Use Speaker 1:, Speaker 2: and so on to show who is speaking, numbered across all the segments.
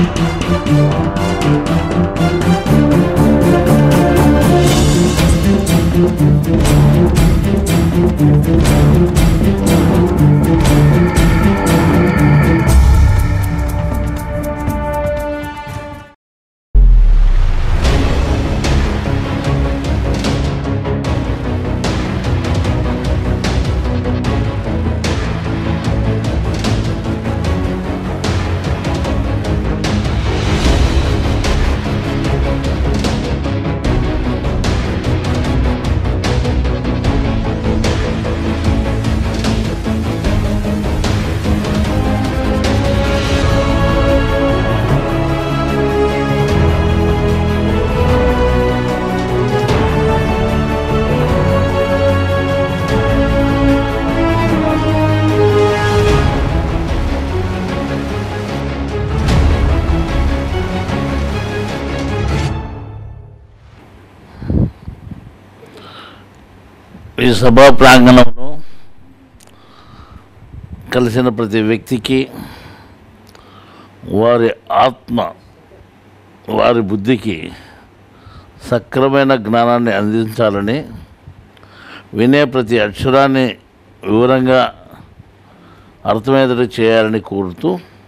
Speaker 1: ఈ సభా ప్రాంగణంలో కలిసిన ప్రతి వ్యక్తికి వారి ఆత్మ వారి బుద్ధికి సక్రమైన జ్ఞానాన్ని అందించాలని వినే ప్రతి అక్షరాన్ని వివరంగా అర్థమయ్యేటట్టు చేయాలని కోరుతూ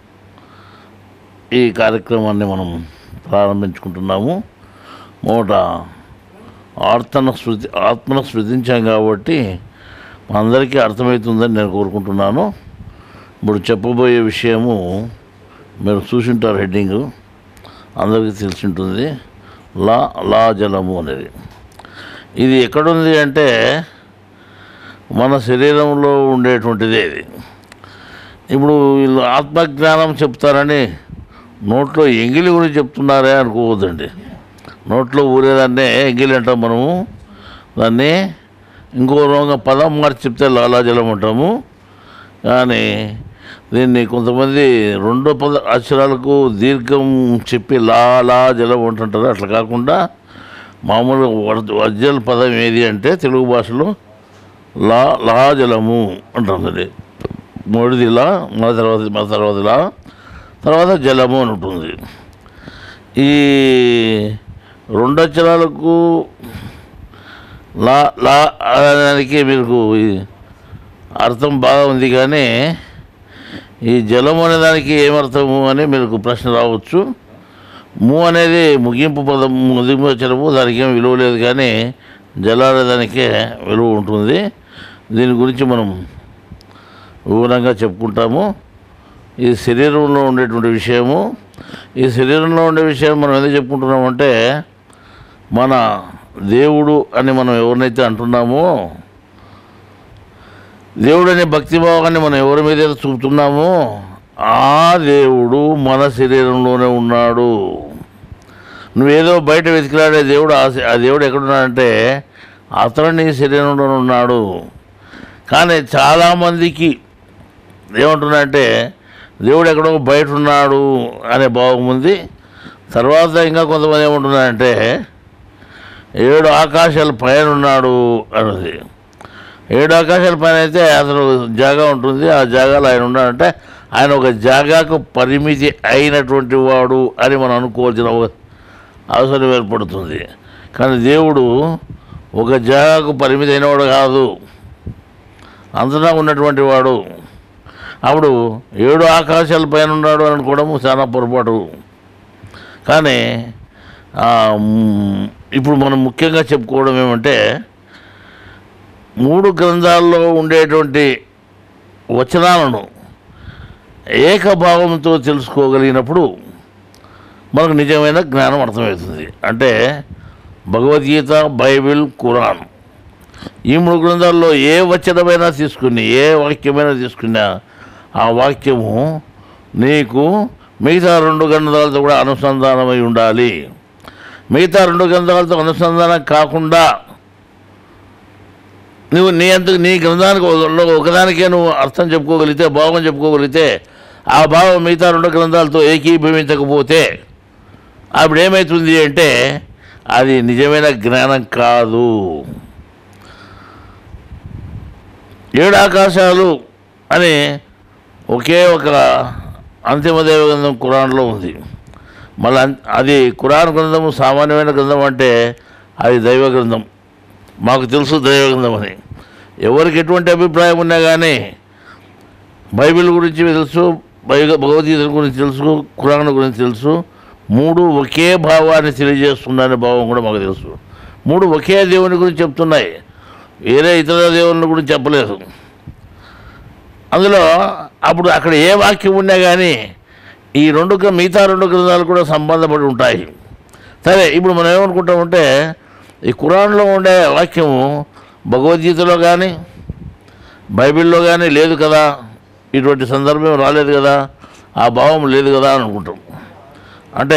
Speaker 1: ఈ కార్యక్రమాన్ని మనం ప్రారంభించుకుంటున్నాము మూట ఆర్తన శృతి ఆత్మను శృతించాం కాబట్టి అందరికీ అర్థమవుతుందని నేను కోరుకుంటున్నాను ఇప్పుడు చెప్పబోయే విషయము మీరు చూసింటారు హెడ్డింగ్ అందరికీ తెలిసి ఉంటుంది లా లా జలము అనేది ఇది ఎక్కడుంది అంటే మన శరీరంలో ఉండేటువంటిదే ఇది ఇప్పుడు వీళ్ళు ఆత్మజ్ఞానం చెప్తారని నోట్లో ఎంగిలి గురించి చెప్తున్నారే అనుకోవద్దండి నోట్లో ఊరేదాన్నే ఎంగిలి అంటాం మనము దాన్ని ఇంకో రోగం పదం మార్చి చెప్తే లాలాజలం అంటాము కానీ దీన్ని కొంతమంది రెండో పద అక్షరాలకు దీర్ఘం చెప్పి లాలా జలం అంటుంటారు అట్లా కాకుండా మామూలుగా వర్జ- వర్జల్ పదం ఏది అంటే తెలుగు భాషలో లా లా జలము అంటుంది మొదటిది లా మన తర్వాత మన తర్వాత లా తర్వాత జలము అని ఉంటుంది ఈ రెండు అక్షరాలకు లా లా అనడానికి మీకు ఈ అర్థం బాగా ఉంది కానీ ఈ జలం అనే దానికి ఏమర్థము అని మీకు ప్రశ్న రావచ్చు ము అనేది ముగింపు పదం ముగింపు అక్షరము దానికి ఏం విలువ లేదు కానీ జల అనే దానికే విలువ ఉంటుంది దీని గురించి మనం వివరంగా చెప్పుకుంటాము ఈ శరీరంలో ఉండేటువంటి విషయము ఈ శరీరంలో ఉండే విషయం మనం ఎందుకు చెప్పుకుంటున్నామంటే మన దేవుడు అని మనం ఎవరినైతే అంటున్నామో దేవుడు అనే భక్తిభావాన్ని మనం ఎవరి మీద అయితే చూపుతున్నామో ఆ దేవుడు మన శరీరంలోనే ఉన్నాడు నువ్వేదో బయట వెతికిలాడే దేవుడు ఆ శ- ఆ దేవుడు ఎక్కడున్నాడంటే అతను నీ శరీరంలోనే ఉన్నాడు కానీ చాలామందికి ఏమంటున్నాడంటే దేవుడు ఎక్కడో బయట ఉన్నాడు అనే భావం ఉంది తర్వాత ఇంకా కొంతమంది ఏమంటున్నారంటే ఏడు ఆకాశాల పైన ఉన్నాడు అన్నది ఏడు ఆకాశాల పైన అయితే అతను జాగా ఉంటుంది ఆ జాగాలో ఆయన ఉన్నాడంటే ఆయన ఒక జాగాకు పరిమితి అయినటువంటి వాడు అని మనం అనుకోవాల్సిన అవ- అవసరం ఏర్పడుతుంది కానీ దేవుడు ఒక జాగాకు పరిమితి అయినవాడు కాదు అంతటా ఉన్నటువంటి వాడు అప్పుడు ఏడు ఆకాశాల పైన ఉన్నాడు అని అనుకోవడము చాలా పొరపాటు కానీ ఆ, మ్, ఇప్పుడు మనం ముఖ్యంగా చెప్పుకోవడం ఏమంటే మూడు గ్రంథాల్లో ఉండేటువంటి వచనాలను ఏకభావంతో తెలుసుకోగలిగినప్పుడు మనకు నిజమైన జ్ఞానం అర్థమవుతుంది అంటే భగవద్గీత బైబిల్ ఖురాన్ ఈ మూడు గ్రంథాల్లో ఏ వచనమైనా తీసుకుని ఏ వాక్యమైనా తీసుకున్నా ఆ వాక్యము నీకు మిగతా రెండు గ్రంథాలతో కూడా అనుసంధానమై ఉండాలి మిగతా రెండు గ్రంథాలతో అనుసంధానం కాకుండా నువ్వు నీ అంతకు నీ గ్రంథానికి ఒక- ఒకదానికే నువ్వు అర్థం చెప్పుకోగలిగితే భావం చెప్పుకోగలిగితే ఆ భావం మిగతా రెండు గ్రంథాలతో ఏకీభవించకపోతే అప్పుడు ఏమవుతుంది అంటే అది నిజమైన జ్ఞానం కాదు ఏడు ఆకాశాలు అని ఒకే ఒక అంతిమ దేవగ్రంథం ఖురాన్లో ఉంది మళ్ళీ అది కురాన్ గ్రంథము సామాన్యమైన గ్రంథం అంటే అది దైవ గ్రంథం మాకు తెలుసు దైవ గ్రంథం అని ఎవరికి ఎటువంటి అభిప్రాయం ఉన్నా కానీ బైబిల్ గురించి తెలుసు బైబిల్ భగవద్గీత గురించి తెలుసు కురాన్ గురించి తెలుసు మూడు ఒకే భావాన్ని తెలియజేస్తుందనే భావం కూడా మాకు తెలుసు మూడు ఒకే దేవుని గురించి చెప్తున్నాయి వేరే ఇతర దేవుని గురించి చెప్పలేదు అందులో అప్పుడు అక్కడ ఏ వాక్యం ఉన్నా కానీ ఈ రెండు గ్ర- మిగతా రెండు గ్రంథాలు కూడా సంబంధపడి ఉంటాయి సరే ఇప్పుడు మనం ఏమనుకుంటామంటే ఈ కురాన్లో ఉండే వాక్యము భగవద్గీతలో కానీ బైబిల్లో కానీ లేదు కదా ఇటువంటి సందర్భం రాలేదు కదా ఆ భావం లేదు కదా అని అనుకుంటాం అంటే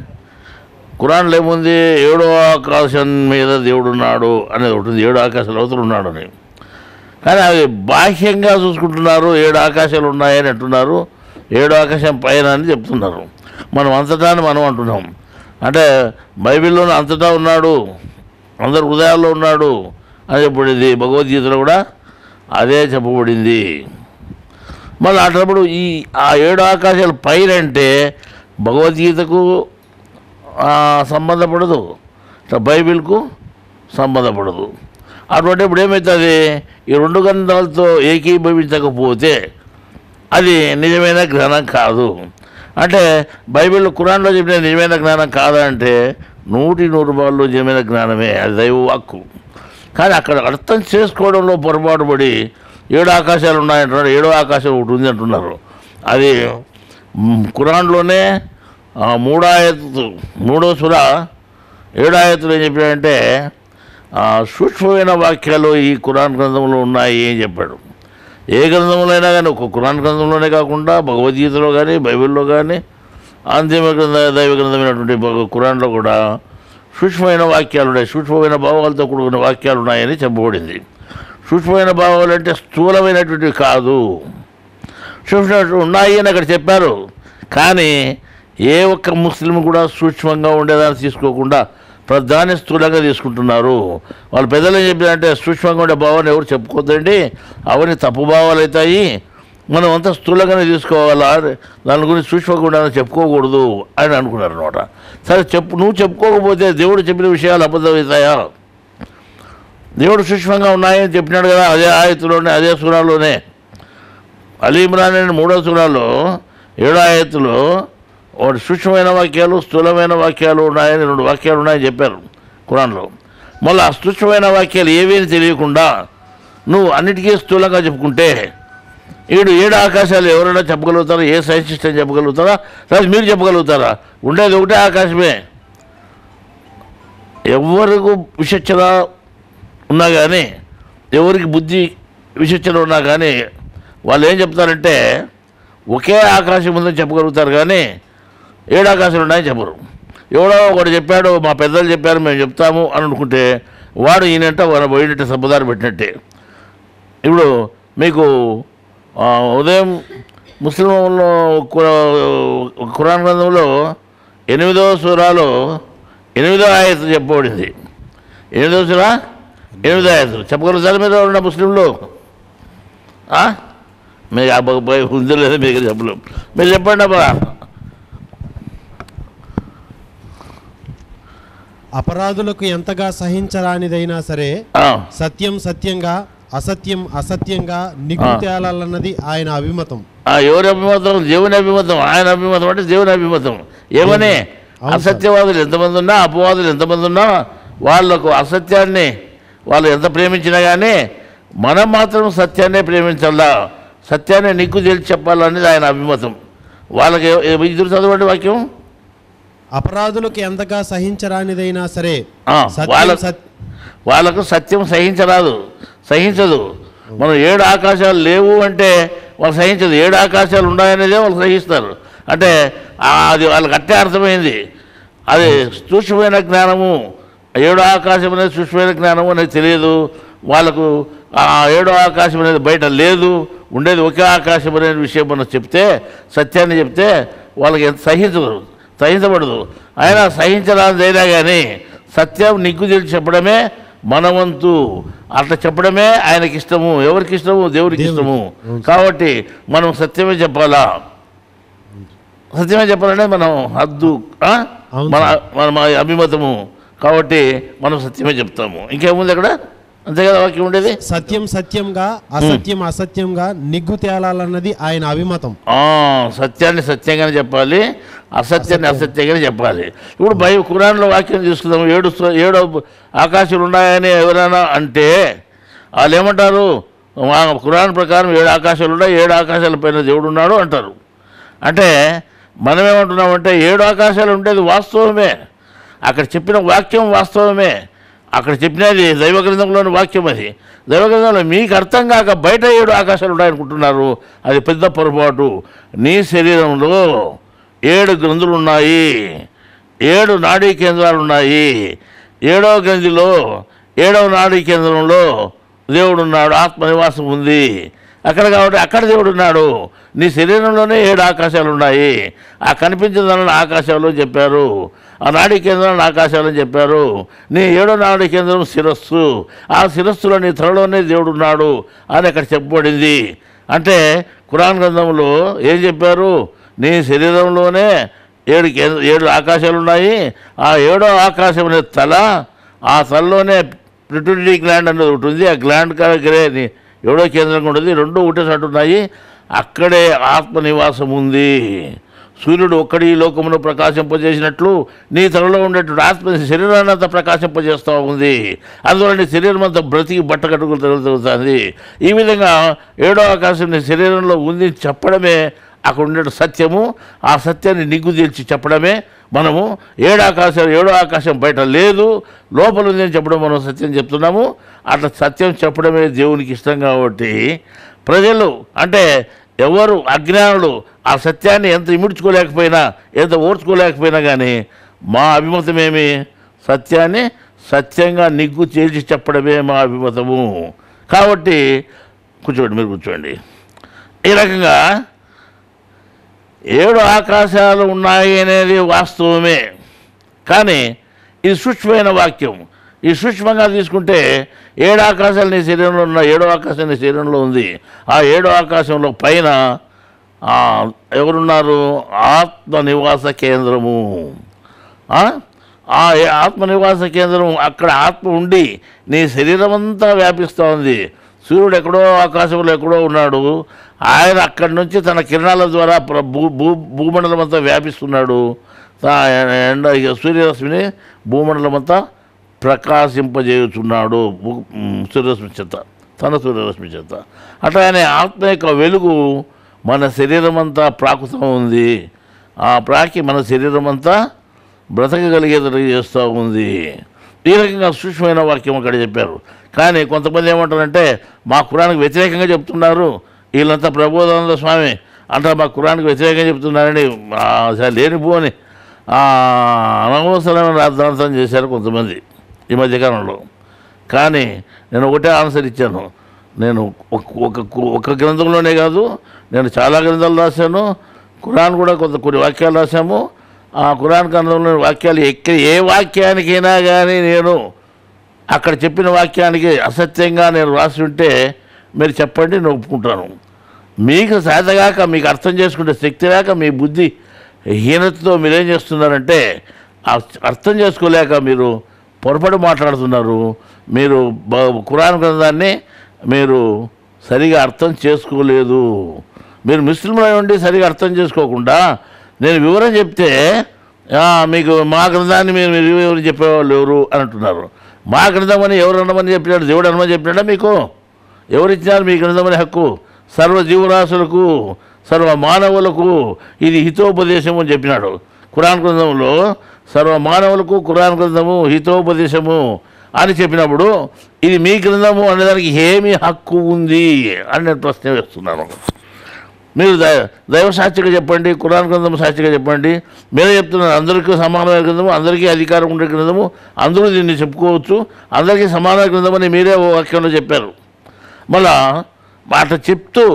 Speaker 1: కురాన్లో ఏముంది ఏడో ఆకాశం మీద దేవుడు ఉన్నాడు అనేది ఒకటి ఉంది ఏడు ఆకాశాలు అవతలు ఉన్నాడు అని కానీ అవి బాహ్యంగా చూసుకుంటున్నారు ఏడు ఆకాశాలు ఉన్నాయని అంటున్నారు ఏడు ఆకాశం పైన అని చెప్తున్నారు మనం అంతటా అని మనం అంటున్నాం అంటే బైబిల్లోనే అంతటా ఉన్నాడు అందరు హృదయాల్లో ఉన్నాడు అని చెప్పబడింది భగవద్గీతలో కూడా అదే చెప్పబడింది మళ్ళీ అటప్పుడు ఈ ఆ ఏడు ఆకాశాలు పైన అంటే భగవద్గీతకు ఆ, సంబంధపడదు ఇట్లా బైబిల్కు సంబంధపడదు అటువంటి ఇప్పుడు ఏమవుతుంది ఈ రెండు గ్రంథాలతో ఏకీభవించకపోతే అది నిజమైన జ్ఞానం కాదు అంటే బైబిల్ కురాన్లో చెప్పిన నిజమైన జ్ఞానం కాదంటే నూటి నూరు రూపాయలు నిజమైన జ్ఞానమే అది దైవ వాక్కు కానీ అక్కడ అర్థం చేసుకోవడంలో పొరపాటు పడి ఏడు ఆకాశాలు ఉన్నాయంటున్నారు ఏడో ఆకాశం ఒకటి ఉంది అంటున్నారు అది మ్, కురాన్లోనే ఆ, మూడో ఆయత్తు మూడో సుర ఏడో ఆయత్తులు ఏం చెప్పాడంటే ఆ, సూక్ష్మమైన వాక్యాలు ఈ కురాన్ గ్రంథంలో ఉన్నాయి అని చెప్పాడు ఏ గ్రంథంలో అయినా కానీ ఒక కురాన్ గ్రంథంలోనే కాకుండా భగవద్గీతలో కానీ బైబిల్లో కానీ అంతిమ గ్రంథ దైవ గ్రంథమైనటువంటి భగ- కురాన్లో కూడా సూక్ష్మమైన వాక్యాలు ఉన్నాయి సూక్ష్మమైన భావాలతో కూడుకున్న వాక్యాలు ఉన్నాయని చెప్పబడింది సూక్ష్మమైన భావాలు అంటే స్థూలమైనటువంటివి కాదు సూక్ష్మ ఉన్నాయి అని అక్కడ చెప్పారు కానీ ఏ ఒక్క ముస్లిం కూడా సూక్ష్మంగా ఉండేదాన్ని తీసుకోకుండా ప్రధాని స్థూలంగా తీసుకుంటున్నారు వాళ్ళు పెద్దలు ఏం చెప్పారంటే సూక్ష్మంగా ఉండే భావాన్ని ఎవరు చెప్పుకోవద్దండి అవన్నీ తప్పు భావాలు అవుతాయి మనం అంతా స్థూలంగానే తీసుకోవాలా దాని గురించి సూక్ష్మంగా ఉండాలని చెప్పుకోకూడదు అని అనుకున్నారు అనమాట సరే చెప్పు నువ్వు చెప్పుకోకపోతే దేవుడు చెప్పిన విషయాలు అబద్ధమవుతాయా దేవుడు సూక్ష్మంగా ఉన్నాయని చెప్పినాడు కదా అదే ఆయతులోనే అదే సూరాలోనే అలీ ఇమ్రాన్ అనే మూడో సూరాలో ఏడో ఆయత్తులో ఒకటి సూక్ష్మమైన వాక్యాలు స్థూలమైన వాక్యాలు ఉన్నాయని రెండు వాక్యాలు ఉన్నాయని చెప్పారు ఖురాన్లో మళ్ళీ ఆ సూక్ష్మమైన వాక్యాలు ఏవేని తెలియకుండా నువ్వు అన్నిటికీ స్థూలంగా చెప్పుకుంటే ఈడు ఏడు ఆకాశాలు ఎవరైనా చెప్పగలుగుతారా ఏ సైంటిస్ట్ అని చెప్పగలుగుతారా లేదా మీరు చెప్పగలుగుతారా ఉండేది ఒకటే ఆకాశమే ఎవరికి విచక్షణ ఉన్నా కానీ ఎవరికి బుద్ధి విచక్షణ ఉన్నా కానీ వాళ్ళు ఏం చెప్తారంటే ఒకే ఆకాశం ఉందని చెప్పగలుగుతారు కానీ ఏడు ఆకాశాలు ఉన్నాయని చెప్పరు ఎవడో ఒకటి చెప్పాడు మా పెద్దలు చెప్పారు మేము చెప్తాము అని అనుకుంటే వాడు ఈయనంట వాడు పోయినట్టే సంపదాలు పెట్టినట్టే ఇప్పుడు మీకు ఆ, ఉదయం ముస్లింలో కు- ఖురాన్ గ్రంథంలో ఎనిమిదవ సూరాలో ఎనిమిదో ఆయత చెప్పబడింది ఎనిమిదవ సూరా ఎనిమిదో ఆయత చెప్పగలుగుతారు మీరు ఉన్న ముస్లింలు ఆ? మీకు ఆ బ- బ- ఉందో లేదో మీకు చెప్పలేం మీరు చెప్పండి అబ్బా
Speaker 2: అపరాధులకు ఎంతగా సహించరానిదైనా సరే
Speaker 1: ఆ,
Speaker 2: సత్యం సత్యంగా అసత్యం అసత్యంగా నిగ్గు తేలాలన్నది ఆయన అభిమతం
Speaker 1: ఆ, ఎవరి అభిమతం దేవుని అభిమతం ఆయన అభిమతం అంటే దేవుని అభిమతం ఏమని
Speaker 2: అవును సార్.
Speaker 1: అసత్యవాదులు ఎంతమంది ఉన్నా అపవాదులు ఎంతమంది ఉన్నా వాళ్ళకు అసత్యాన్ని వాళ్ళు ఎంత ప్రేమించినా కానీ మనం మాత్రం సత్యాన్నే ప్రేమించాలా సత్యాన్ని నిగ్గు తెలిసి చెప్పాలనేది ఆయన అభిమతం వాళ్ళకి ఏ- ఏ- ఇద్దరు చదవండి వాక్యం
Speaker 2: అపరాధులకు ఎంతగా సహించరానిదైనా సరే
Speaker 1: ఆ,
Speaker 2: సత్యం
Speaker 1: వాళ్ళ-
Speaker 2: సత్-
Speaker 1: వాళ్ళకు సత్యం సహించరాదు సహించదు మనం ఏడు ఆకాశాలు లేవు అంటే వాళ్ళు సహించదు ఏడు ఆకాశాలు ఉన్నాయనేదే వాళ్ళు సహిస్తారు అంటే ఆ, అది వాళ్ళకి అట్టే అర్థమైంది అది సూక్ష్మమైన జ్ఞానము ఏడు ఆకాశం అనేది సూక్ష్మమైన జ్ఞానము అనేది తెలియదు వాళ్ళకు ఆ ఏడో ఆకాశం అనేది బయట లేదు ఉండేది ఒకే ఆకాశం అనే విషయం మనం చెప్తే సత్యాన్ని చెప్తే వాళ్ళకి ఎంత సహించదు సహించబడదు ఆయన సహించరాదైనా కానీ సత్యం నిగ్గు తెలిసి చెప్పడమే మన వంతు అట్లా చెప్పడమే ఆయనకి ఇష్టము ఎవరికి ఇష్టము దేవుడికి
Speaker 2: దేవుడికి.
Speaker 1: ఇష్టము
Speaker 2: అవును.
Speaker 1: కాబట్టి మనం సత్యమే చెప్పాలా సత్యమే చెప్పాలంటే మనం హద్దు ఆ?
Speaker 2: అవును
Speaker 1: మన మన మా అభిమతము కాబట్టి మనం సత్యమే చెప్తాము ఇంకేముంది అక్కడ అంతే కదా వాక్యం ఉండేది
Speaker 2: సత్యం సత్యంగా అసత్యం అసత్యంగా నిగ్గు తేలాలన్నది ఆయన అభిమతం
Speaker 1: ఆ, సత్యాన్ని సత్యంగానే చెప్పాలి అసత్యాన్ని అసత్యంగానే చెప్పాలి ఇప్పుడు బై కురాన్లో వాక్యం తీసుకుందాం ఏడు స్వ- ఏడు ఆకాశాలు ఉన్నాయని ఎవరైనా అంటే వాళ్ళు ఏమంటారు మా కురాన్ ప్రకారం ఏడు ఆకాశాలు ఉన్నాయి ఏడు ఆకాశాల పైన దేవుడు ఉన్నాడు అంటారు అంటే మనం ఏమంటున్నామంటే ఏడు ఆకాశాలు ఉండేది వాస్తవమే అక్కడ చెప్పిన వాక్యం వాస్తవమే అక్కడ చెప్పినది దైవ గ్రంథంలోని వాక్యం అది దైవ గ్రంథంలో మీకు అర్థం కాక బయట ఏడు ఆకాశాలు ఉన్నాయనుకుంటున్నారు అది పెద్ద పొరపాటు నీ శరీరంలో ఏడు గ్రంథులు ఉన్నాయి ఏడు నాడీ కేంద్రాలు ఉన్నాయి ఏడవ గ్రంథిలో ఏడవ నాడీ కేంద్రంలో దేవుడు ఉన్నాడు ఆత్మ నివాసం ఉంది అక్కడ కాబట్టి అక్కడ దేవుడు ఉన్నాడు నీ శరీరంలోనే ఏడు ఆకాశాలు ఉన్నాయి ఆ కనిపించదని ఆకాశాలు చెప్పారు ఆ నాడీ కేంద్రం ఆకాశాలు అని చెప్పారు నీ ఏడో నాడీ కేంద్రం శిరస్సు ఆ శిరస్సులో నీ త్వరలోనే దేవుడు ఉన్నాడు అని అక్కడ చెప్పబడింది అంటే కురాన్ గ్రంథంలో ఏం చెప్పారు నీ శరీరంలోనే ఏడు కేంద్ర ఏడు ఆకాశాలు ఉన్నాయి ఆ ఏడో ఆకాశం అనే తల ఆ తలలోనే ప్రిటరీ గ్లాండ్ అనేది ఒకటి ఉంది ఆ గ్లాండ్ దగ్గరే నీ ఏడో కేంద్రంగా ఉంటుంది రెండు ఒకటే చోటు ఉన్నాయి అక్కడే ఆత్మ నివాసం ఉంది సూర్యుడు ఒక్కడి ఈ లోకమును ప్రకాశింపజేసినట్లు నీ తలలో ఉండేటువంటి ఆత్మ నీ శరీరాన్ని అంతా ప్రకాశింపజేస్తూ ఉంది అందువల్ల నీ శరీరం అంతా బ్రతికి బట్ట కట్టుకుని తిరుగుతుంది ఈ విధంగా ఏడో ఆకాశం నీ శరీరంలో ఉంది చెప్పడమే అక్కడ ఉండే సత్యము ఆ సత్యాన్ని నిగ్గు తీర్చి చెప్పడమే మనము ఏడు ఆకాశం ఏడో ఆకాశం బయట లేదు లోపల ఉంది అని చెప్పడం మనం సత్యం చెప్తున్నాము అట్లా సత్యం చెప్పడమే దేవునికి ఇష్టం కాబట్టి ప్రజలు అంటే ఎవరు అజ్ఞానులు ఆ సత్యాన్ని ఎంత ఇముడ్చుకోలేకపోయినా ఎంత ఓర్చుకోలేకపోయినా కానీ మా అభిమతం ఏమి సత్యాన్ని సత్యంగా నిగ్గు చేర్చి చెప్పడమే మా అభిమతము కాబట్టి కూర్చోండి మీరు కూర్చోండి ఈ రకంగా ఏడు ఆకాశాలు ఉన్నాయి అనేది వాస్తవమే కానీ ఇది సూక్ష్మమైన వాక్యం ఈ సూక్ష్మంగా తీసుకుంటే ఏడు ఆకాశాలు నీ శరీరంలో ఉన్న ఏడో ఆకాశం నీ శరీరంలో ఉంది ఆ ఏడో ఆకాశంలో పైన ఆ, ఎవరున్నారు ఆత్మ నివాస కేంద్రము ఆ? ఆ ఏ- ఆత్మ నివాస కేంద్రం అక్కడ ఆత్మ ఉండి నీ శరీరం అంతా వ్యాపిస్తూ ఉంది సూర్యుడు ఎక్కడో ఆకాశంలో ఎక్కడో ఉన్నాడు ఆయన అక్కడి నుంచి తన కిరణాల ద్వారా ప్ర- భూ భూ భూమండలం అంతా వ్యాపిస్తున్నాడు తా- ఎండ ఇక సూర్యరశ్మిని భూమండలం అంతా ప్రకాశింపజేయుచున్నాడు భూ ఉమ్, సూర్యరశ్మి చేత తన సూర్యరశ్మి చేత అట్లా ఆయన ఆత్మ యొక్క వెలుగు మన శరీరం అంతా ప్రాకుతూ ఉంది ఆ ప్రాకి మన శరీరం అంతా బ్రతకగలిగేటట్టు చేస్తూ ఉంది ఈ రకంగా సూక్ష్మమైన వాక్యం అక్కడ చెప్పారు కానీ కొంతమంది ఏమంటారంటే మా కురానికి వ్యతిరేకంగా చెప్తున్నారు వీళ్ళంతా ప్రబోధానంద స్వామి అంతా మా కురానికి వ్యతిరేకంగా చెప్తున్నారని ఆ, అసలు లేనిపోని ఆ, అనవసరమైన అర్థాంతం చేశారు కొంతమంది ఈ మధ్యకాలంలో కానీ నేను ఒకటే ఆన్సర్ ఇచ్చాను నేను ఒక ఒక ఒక గ్రంథంలోనే కాదు నేను చాలా గ్రంథాలు రాశాను ఖురాన్ కూడా కొంత కొన్ని వాక్యాలు రాశాము ఆ ఖురాన్ గ్రంథంలోని వాక్యాలు ఎక్క ఏ వాక్యానికైనా కానీ నేను అక్కడ చెప్పిన వాక్యానికి అసత్యంగా నేను రాసి ఉంటే మీరు చెప్పండి నేను ఒప్పుకుంటాను మీకు సాధగాక మీకు అర్థం చేసుకుంటే శక్తి లేక మీ బుద్ధి హీనతతో మీరేం చేస్తున్నారంటే ఆ అర్థం చేసుకోలేక మీరు పొరపాటు మాట్లాడుతున్నారు మీరు బ- ఖురాన్ గ్రంథాన్ని మీరు సరిగా అర్థం చేసుకోలేదు మీరు ముస్లింలు అయి ఉండి సరిగా అర్థం చేసుకోకుండా నేను వివరం చెప్తే "ఆ, మీకు మా గ్రంథాన్ని మీరు మీరు వివరం చెప్పేవాళ్ళు ఎవరు అని అంటున్నారు మా గ్రంథం అని ఎవరు అనమని చెప్పినాడు దేవుడు అనమని చెప్పినాడా మీకు ఎవరిచ్చినారు మీ గ్రంథమని హక్కు సర్వ జీవరాశులకు సర్వ మానవులకు ఇది హితోపదేశము అని చెప్పినాడు ఖురాన్ గ్రంథంలో సర్వ మానవులకు ఖురాన్ గ్రంథము హితోపదేశము అని చెప్పినప్పుడు ఇది మీ గ్రంథము అనేదానికి ఏమి హక్కు ఉంది అని నేను ప్రశ్న వేస్తున్నాను మీరు దైవ దైవ సాక్షిగా చెప్పండి కురాన్ గ్రంథం సాక్షిగా చెప్పండి మీరే చెప్తున్నారు అందరికీ సమానమైన గ్రంథము అందరికీ అధికారం ఉండే గ్రంథము అందరూ దీన్ని చెప్పుకోవచ్చు అందరికీ సమానమైన గ్రంథం అని మీరే ఓ వాక్యంలో చెప్పారు మళ్ళా మాట చెప్తూ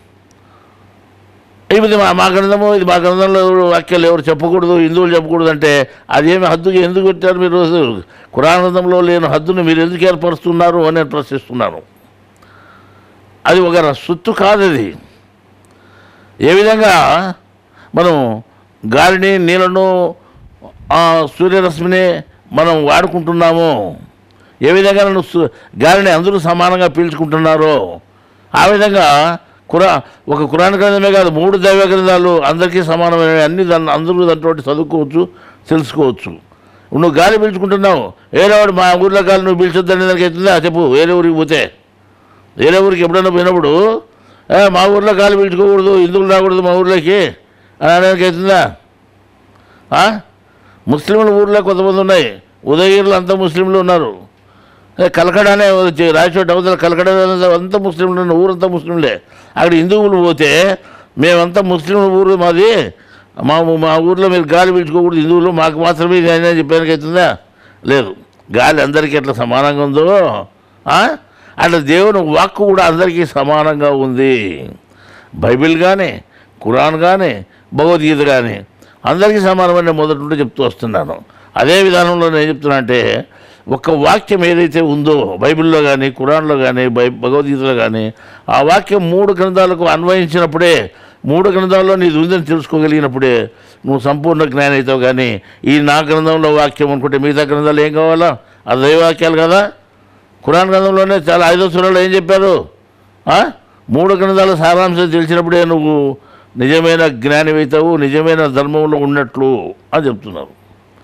Speaker 1: ఇది మా మా గ్రంథము ఇది మా గ్రంథంలో ఎవరు వాక్యాలు ఎవరు చెప్పకూడదు హిందువులు చెప్పకూడదు అంటే అదేమి హద్దుకి ఎందుకు పెట్టారు మీరు కురాన్ గ్రంథంలో లేని హద్దును మీరు ఎందుకు ఏర్పరుస్తున్నారు అని నేను ప్రశ్నిస్తున్నాను అది ఒక సొత్తు కాదు అది ఏ విధంగా మనం గాలిని నీళ్ళను ఆ, సూర్యరశ్మిని మనం వాడుకుంటున్నామో ఏ విధంగా నన్ను సు- గాలిని అందరూ సమానంగా పీల్చుకుంటున్నారో ఆ విధంగా కురా ఒక కురాన్ గ్రంథమే కాదు మూడు దైవ గ్రంథాలు అందరికీ సమానమైన అన్ని దాన్ని అందరూ దాంట్లో చదువుకోవచ్చు తెలుసుకోవచ్చు నువ్వు గాలి పీల్చుకుంటున్నావు వేరే వాడు మా ఊర్లో గాలి నువ్వు పీల్చొద్దని దానికి అవుతుందా చెప్పు వేరే ఊరికి పోతే వేరే ఊరికి ఎప్పుడైనా పోయినప్పుడు "ఏ, మా ఊర్లో గాలి పీల్చుకోకూడదు హిందువులు రాకూడదు మా ఊర్లోకి అని అనడానికి అవుతుందా ఆ? ముస్లింల ఊర్లో కొంతమంది ఉన్నాయి ఉదయగిరిలో అంతా ముస్లింలు ఉన్నారు ఏ, కలకడ అనే వచ్చి రాయచోట అవతల కలకడ అనేది అంతా ముస్లింలు ఉన్న ఊరంతా ముస్లింలే అక్కడ హిందువులు పోతే మేమంతా ముస్లింల ఊరు మాది మా మా ఊర్లో మీరు గాలి పీల్చుకోకూడదు హిందువులు మాకు మాత్రమే ఇది అని చెప్పడానికి అవుతుందా లేదు గాలి అందరికీ ఎట్లా సమానంగా ఉందో ఆ? అట్లా దేవుని వాక్కు కూడా అందరికీ సమానంగా ఉంది బైబిల్ కానీ ఖురాన్ కానీ భగవద్గీత కానీ అందరికీ సమానమైన మొదటి నుండి చెప్తూ వస్తున్నాను అదే విధానంలో నేను చెప్తున్నా అంటే ఒక వాక్యం ఏదైతే ఉందో బైబిల్లో కానీ ఖురాన్లో కానీ బై భగవద్గీతలో కానీ ఆ వాక్యం మూడు గ్రంథాలకు అన్వయించినప్పుడే మూడు గ్రంథాల్లో నీది ఉందని తెలుసుకోగలిగినప్పుడే నువ్వు సంపూర్ణ జ్ఞానం అవుతావు కానీ ఈ నా గ్రంథంలో వాక్యం అనుకుంటే మిగతా గ్రంథాలు ఏం కావాలా అది దైవవాక్యాలు కదా ఖురాన్ గ్రంథంలోనే చాలా ఐదో సురాలు ఏం చెప్పారు ఆ? మూడు గ్రంథాల సారాంశం తెలిసినప్పుడే నువ్వు నిజమైన జ్ఞానివైతావు నిజమైన ధర్మంలో ఉన్నట్లు అని చెప్తున్నారు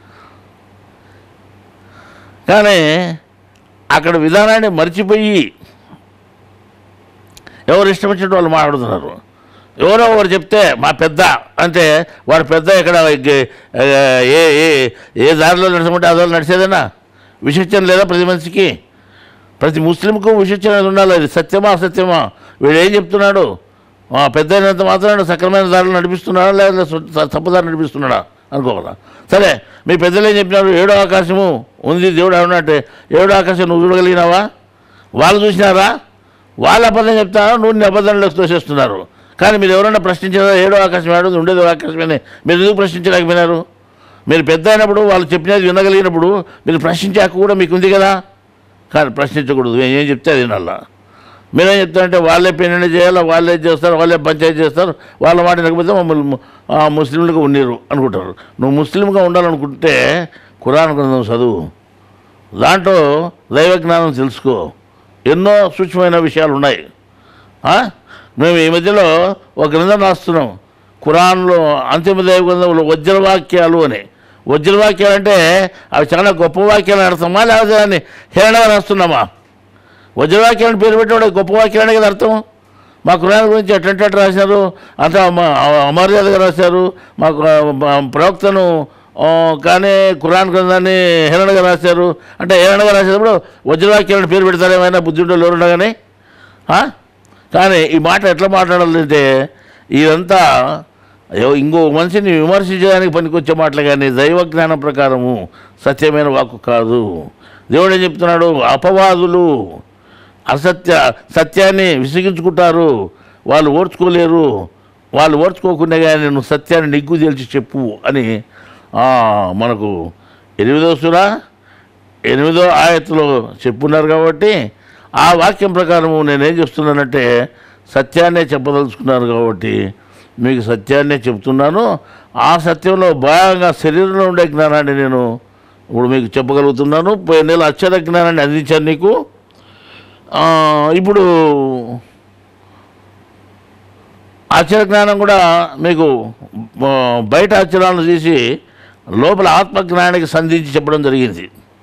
Speaker 1: కానీ అక్కడ విధానాన్ని మర్చిపోయి ఎవరు ఇష్టం వచ్చినట్టు వాళ్ళు మాట్లాడుతున్నారు ఎవరో ఒకరు చెప్తే మా పెద్ద అంటే వాడు పెద్ద ఇక్కడ ఏ ఏ ఏ దారిలో నడచమంటే ఆ దారిలో నడిచేదేనా విశిష్టం లేదా ప్రతి మనిషికి ప్రతి ముస్లింకు విశిష్టం అనేది ఉండాలి అది సత్యమా అసత్యమా వీడు ఏం చెప్తున్నాడు ఆ పెద్ద అయినంత మాత్రం సక్రమైన దారిలో నడిపిస్తున్నాడా లేదా సు- తప్పుదారి నడిపిస్తున్నాడా అనుకోవాలా సరే మీ పెద్దలు ఏం చెప్పినారు ఏడో ఆకాశము ఉంది దేవుడు ఏమన్నట్టే ఏడో ఆకాశం నువ్వు చూడగలిగినావా వాళ్ళు చూసినారా వాళ్ళ అబద్ధం చెప్తారా నువ్వు నీ అబద్ధంలోకి తోసేస్తున్నారు కానీ మీరు ఎవరైనా ప్రశ్నించారా ఏడో ఆకాశం ఏడో ఉండేది ఆకాశమని మీరు ఎందుకు ప్రశ్నించలేకపోయినారు మీరు పెద్ద అయినప్పుడు వాళ్ళు చెప్పినది వినగలిగినప్పుడు మీరు ప్రశ్నించే హక్కు కూడా మీకు ఉంది కదా కానీ ప్రశ్నించకూడదు నేను ఏం చెప్తే అది నల్లా మీరేం చెప్తారంటే వాళ్ళే పెళ్ళి చేయాలి వాళ్ళే చేస్తారు వాళ్ళే పంచాయతీ చేస్తారు వాళ్ళ మాట వినకపోతే మమ్మల్ని ము- ఆ, ముస్లింలుగా ఉన్నీరు అనుకుంటారు నువ్వు ముస్లింగా ఉండాలనుకుంటే ఖురాన్ గ్రంథం చదువు దాంట్లో దైవ జ్ఞానం తెలుసుకో ఎన్నో సూక్ష్మమైన విషయాలు ఉన్నాయి ఆ? మేము ఈ మధ్యలో ఒక గ్రంథం రాస్తున్నాం ఖురాన్లో అంతిమ దైవ గ్రంథంలో వజ్రవాక్యాలు అని వజ్రవాక్యాలు అంటే అవి చాలా గొప్ప వాక్యాలు అర్థమా లేకపోతే దాన్ని హేళనగా రాస్తున్నామా వజ్రవాక్యాలను పేరు పెట్టిన గొప్ప వాక్యాలనే కదా అర్థం మా కురాన్ గురించి ఎట్లంటే అట్లా రాశారు అంత అమ- అమర్యాదగా రాశారు మాకు ఆ, ప్రవక్తను ఆ, కానీ కురాన్ గ్రంథాన్ని హేళనగా రాశారు అంటే హేళనగా రాసేటప్పుడు వజ్రవాక్యాలను పేరు పెడతారు ఏమైనా బుద్ధింటో లోరుండగానే ఆ? కానీ ఈ మాట ఎట్లా మాట్లాడాలంటే ఇదంతా అయ్యో ఇంకో మనిషిని విమర్శించడానికి పనికొచ్చే మాటలు కానీ దైవ జ్ఞానం ప్రకారము సత్యమైన వాక్కు కాదు దేవుడు ఏం చెప్తున్నాడు అపవాదులు అసత్య సత్యాన్ని విసిగించుకుంటారు వాళ్ళు ఓర్చుకోలేరు వాళ్ళు ఓర్చుకోకుండా కానీ నువ్వు సత్యాన్ని నిగ్గు తేల్చి చెప్పు అని ఆ, మనకు ఎనిమిదో సురా ఎనిమిదో ఆయత్తులో చెప్పున్నారు కాబట్టి ఆ వాక్యం ప్రకారము నేనేం చెప్తున్నానంటే సత్యాన్నే చెప్పదలుచుకున్నాను కాబట్టి మీకు సత్యాన్నే చెప్తున్నాను ఆ సత్యంలో భాగంగా శరీరంలో ఉండే జ్ఞానాన్ని నేను ఇప్పుడు మీకు చెప్పగలుగుతున్నాను పోయిన నెల అక్షర జ్ఞానాన్ని అందించాను నీకు ఆ, ఇప్పుడు అక్షర జ్ఞానం కూడా మీకు ఆ, బయట అక్షరాలను తీసి లోపల ఆత్మజ్ఞానానికి సంధించి చెప్పడం జరిగింది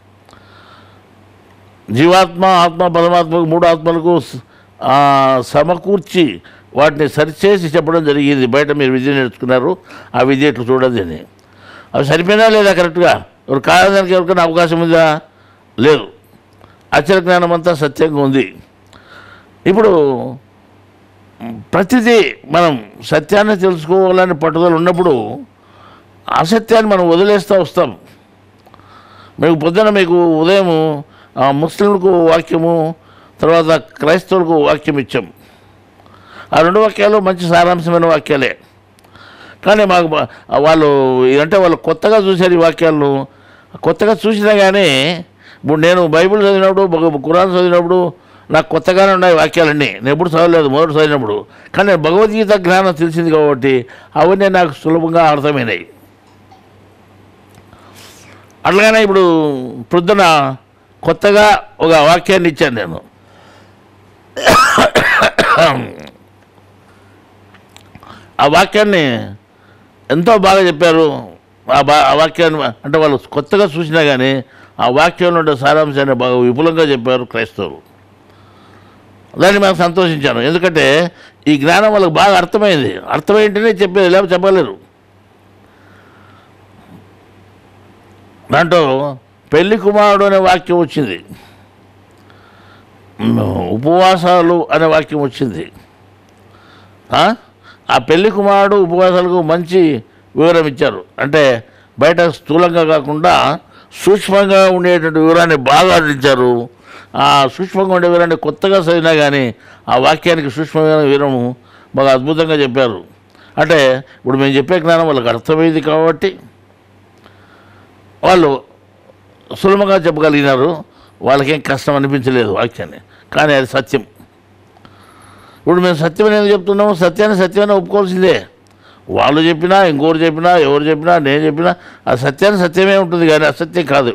Speaker 1: జీవాత్మ ఆత్మ పరమాత్మకు మూడు ఆత్మలకు స- ఆ, సమకూర్చి వాటిని సరిచేసి చెప్పడం జరిగింది బయట మీరు విద్య నేర్చుకున్నారు ఆ విద్య ఇట్లా చూడదు అని అవి సరిపోయినా లేదా కరెక్ట్గా ఎవరు కాదడానికి ఎవరికైనా అవకాశం ఉందా లేదు అక్షర జ్ఞానం అంతా సత్యంగా ఉంది ఇప్పుడు ప్రతిదీ మనం సత్యాన్ని తెలుసుకోవాలని పట్టుదల ఉన్నప్పుడు అసత్యాన్ని మనం వదిలేస్తూ వస్తాం మీకు పొద్దున మీకు ఉదయం ఆ, ముస్లింలకు వాక్యము తర్వాత క్రైస్తవులకు వాక్యం ఇచ్చాం ఆ రెండు వాక్యాలు మంచి సారాంశమైన వాక్యాలే కానీ మాకు బా- వాళ్ళు అంటే వాళ్ళు కొత్తగా చూశారు ఈ వాక్యాలను కొత్తగా చూసినా కానీ ఇప్పుడు నేను బైబిల్ చదివినప్పుడు బ- ఖురాన్ చదివినప్పుడు నాకు కొత్తగానే ఉన్నాయి వాక్యాలన్నీ నేను ఎప్పుడు చదవలేదు మొదటి చదివినప్పుడు కానీ నేను భగవద్గీత జ్ఞానం తెలిసింది కాబట్టి అవన్నీ నాకు సులభంగా అర్థమైనాయి అట్లాగనే ఇప్పుడు పొద్దున కొత్తగా ఒక వాక్యాన్ని ఇచ్చాను నేను ఆ వాక్యాన్ని ఎంతో బాగా చెప్పారు ఆ బా ఆ వాక్యాన్ని అంటే వాళ్ళు కొత్తగా చూసినా కానీ ఆ వాక్యంలో ఉండే సారాంశాన్ని బాగా విపులంగా చెప్పారు క్రైస్తవులు దాన్ని మేము సంతోషించాను ఎందుకంటే ఈ జ్ఞానం వాళ్ళకి బాగా అర్థమైంది అర్థమైంటేనే చెప్పేది లేకపోతే చెప్పలేరు దాంట్లో పెళ్లి కుమారుడు అనే వాక్యం వచ్చింది ఉమ్, ఉపవాసాలు అనే వాక్యం వచ్చింది ఆ? ఆ పెళ్లి కుమారుడు ఉపవాసాలకు మంచి వివరం ఇచ్చారు అంటే బయట స్థూలంగా కాకుండా సూక్ష్మంగా ఉండేటువంటి వివరాన్ని బాగా అందించారు ఆ సూక్ష్మంగా ఉండే వివరాన్ని కొత్తగా చదివినా కానీ ఆ వాక్యానికి సూక్ష్మమైన వివరము బాగా అద్భుతంగా చెప్పారు అంటే ఇప్పుడు మేము చెప్పే జ్ఞానం వాళ్ళకి అర్థమైంది కాబట్టి వాళ్ళు సులభంగా చెప్పగలిగినారు వాళ్ళకేం కష్టం అనిపించలేదు వాక్యాన్ని కానీ అది సత్యం ఇప్పుడు మేము సత్యం అనేది చెప్తున్నాము సత్యాన్ని సత్యాన్ని ఒప్పుకోవాల్సిందే వాళ్ళు చెప్పినా ఇంకోరు చెప్పినా ఎవరు చెప్పినా నేను చెప్పినా ఆ సత్యాన్ని సత్యమే ఉంటుంది కానీ అసత్యం కాదు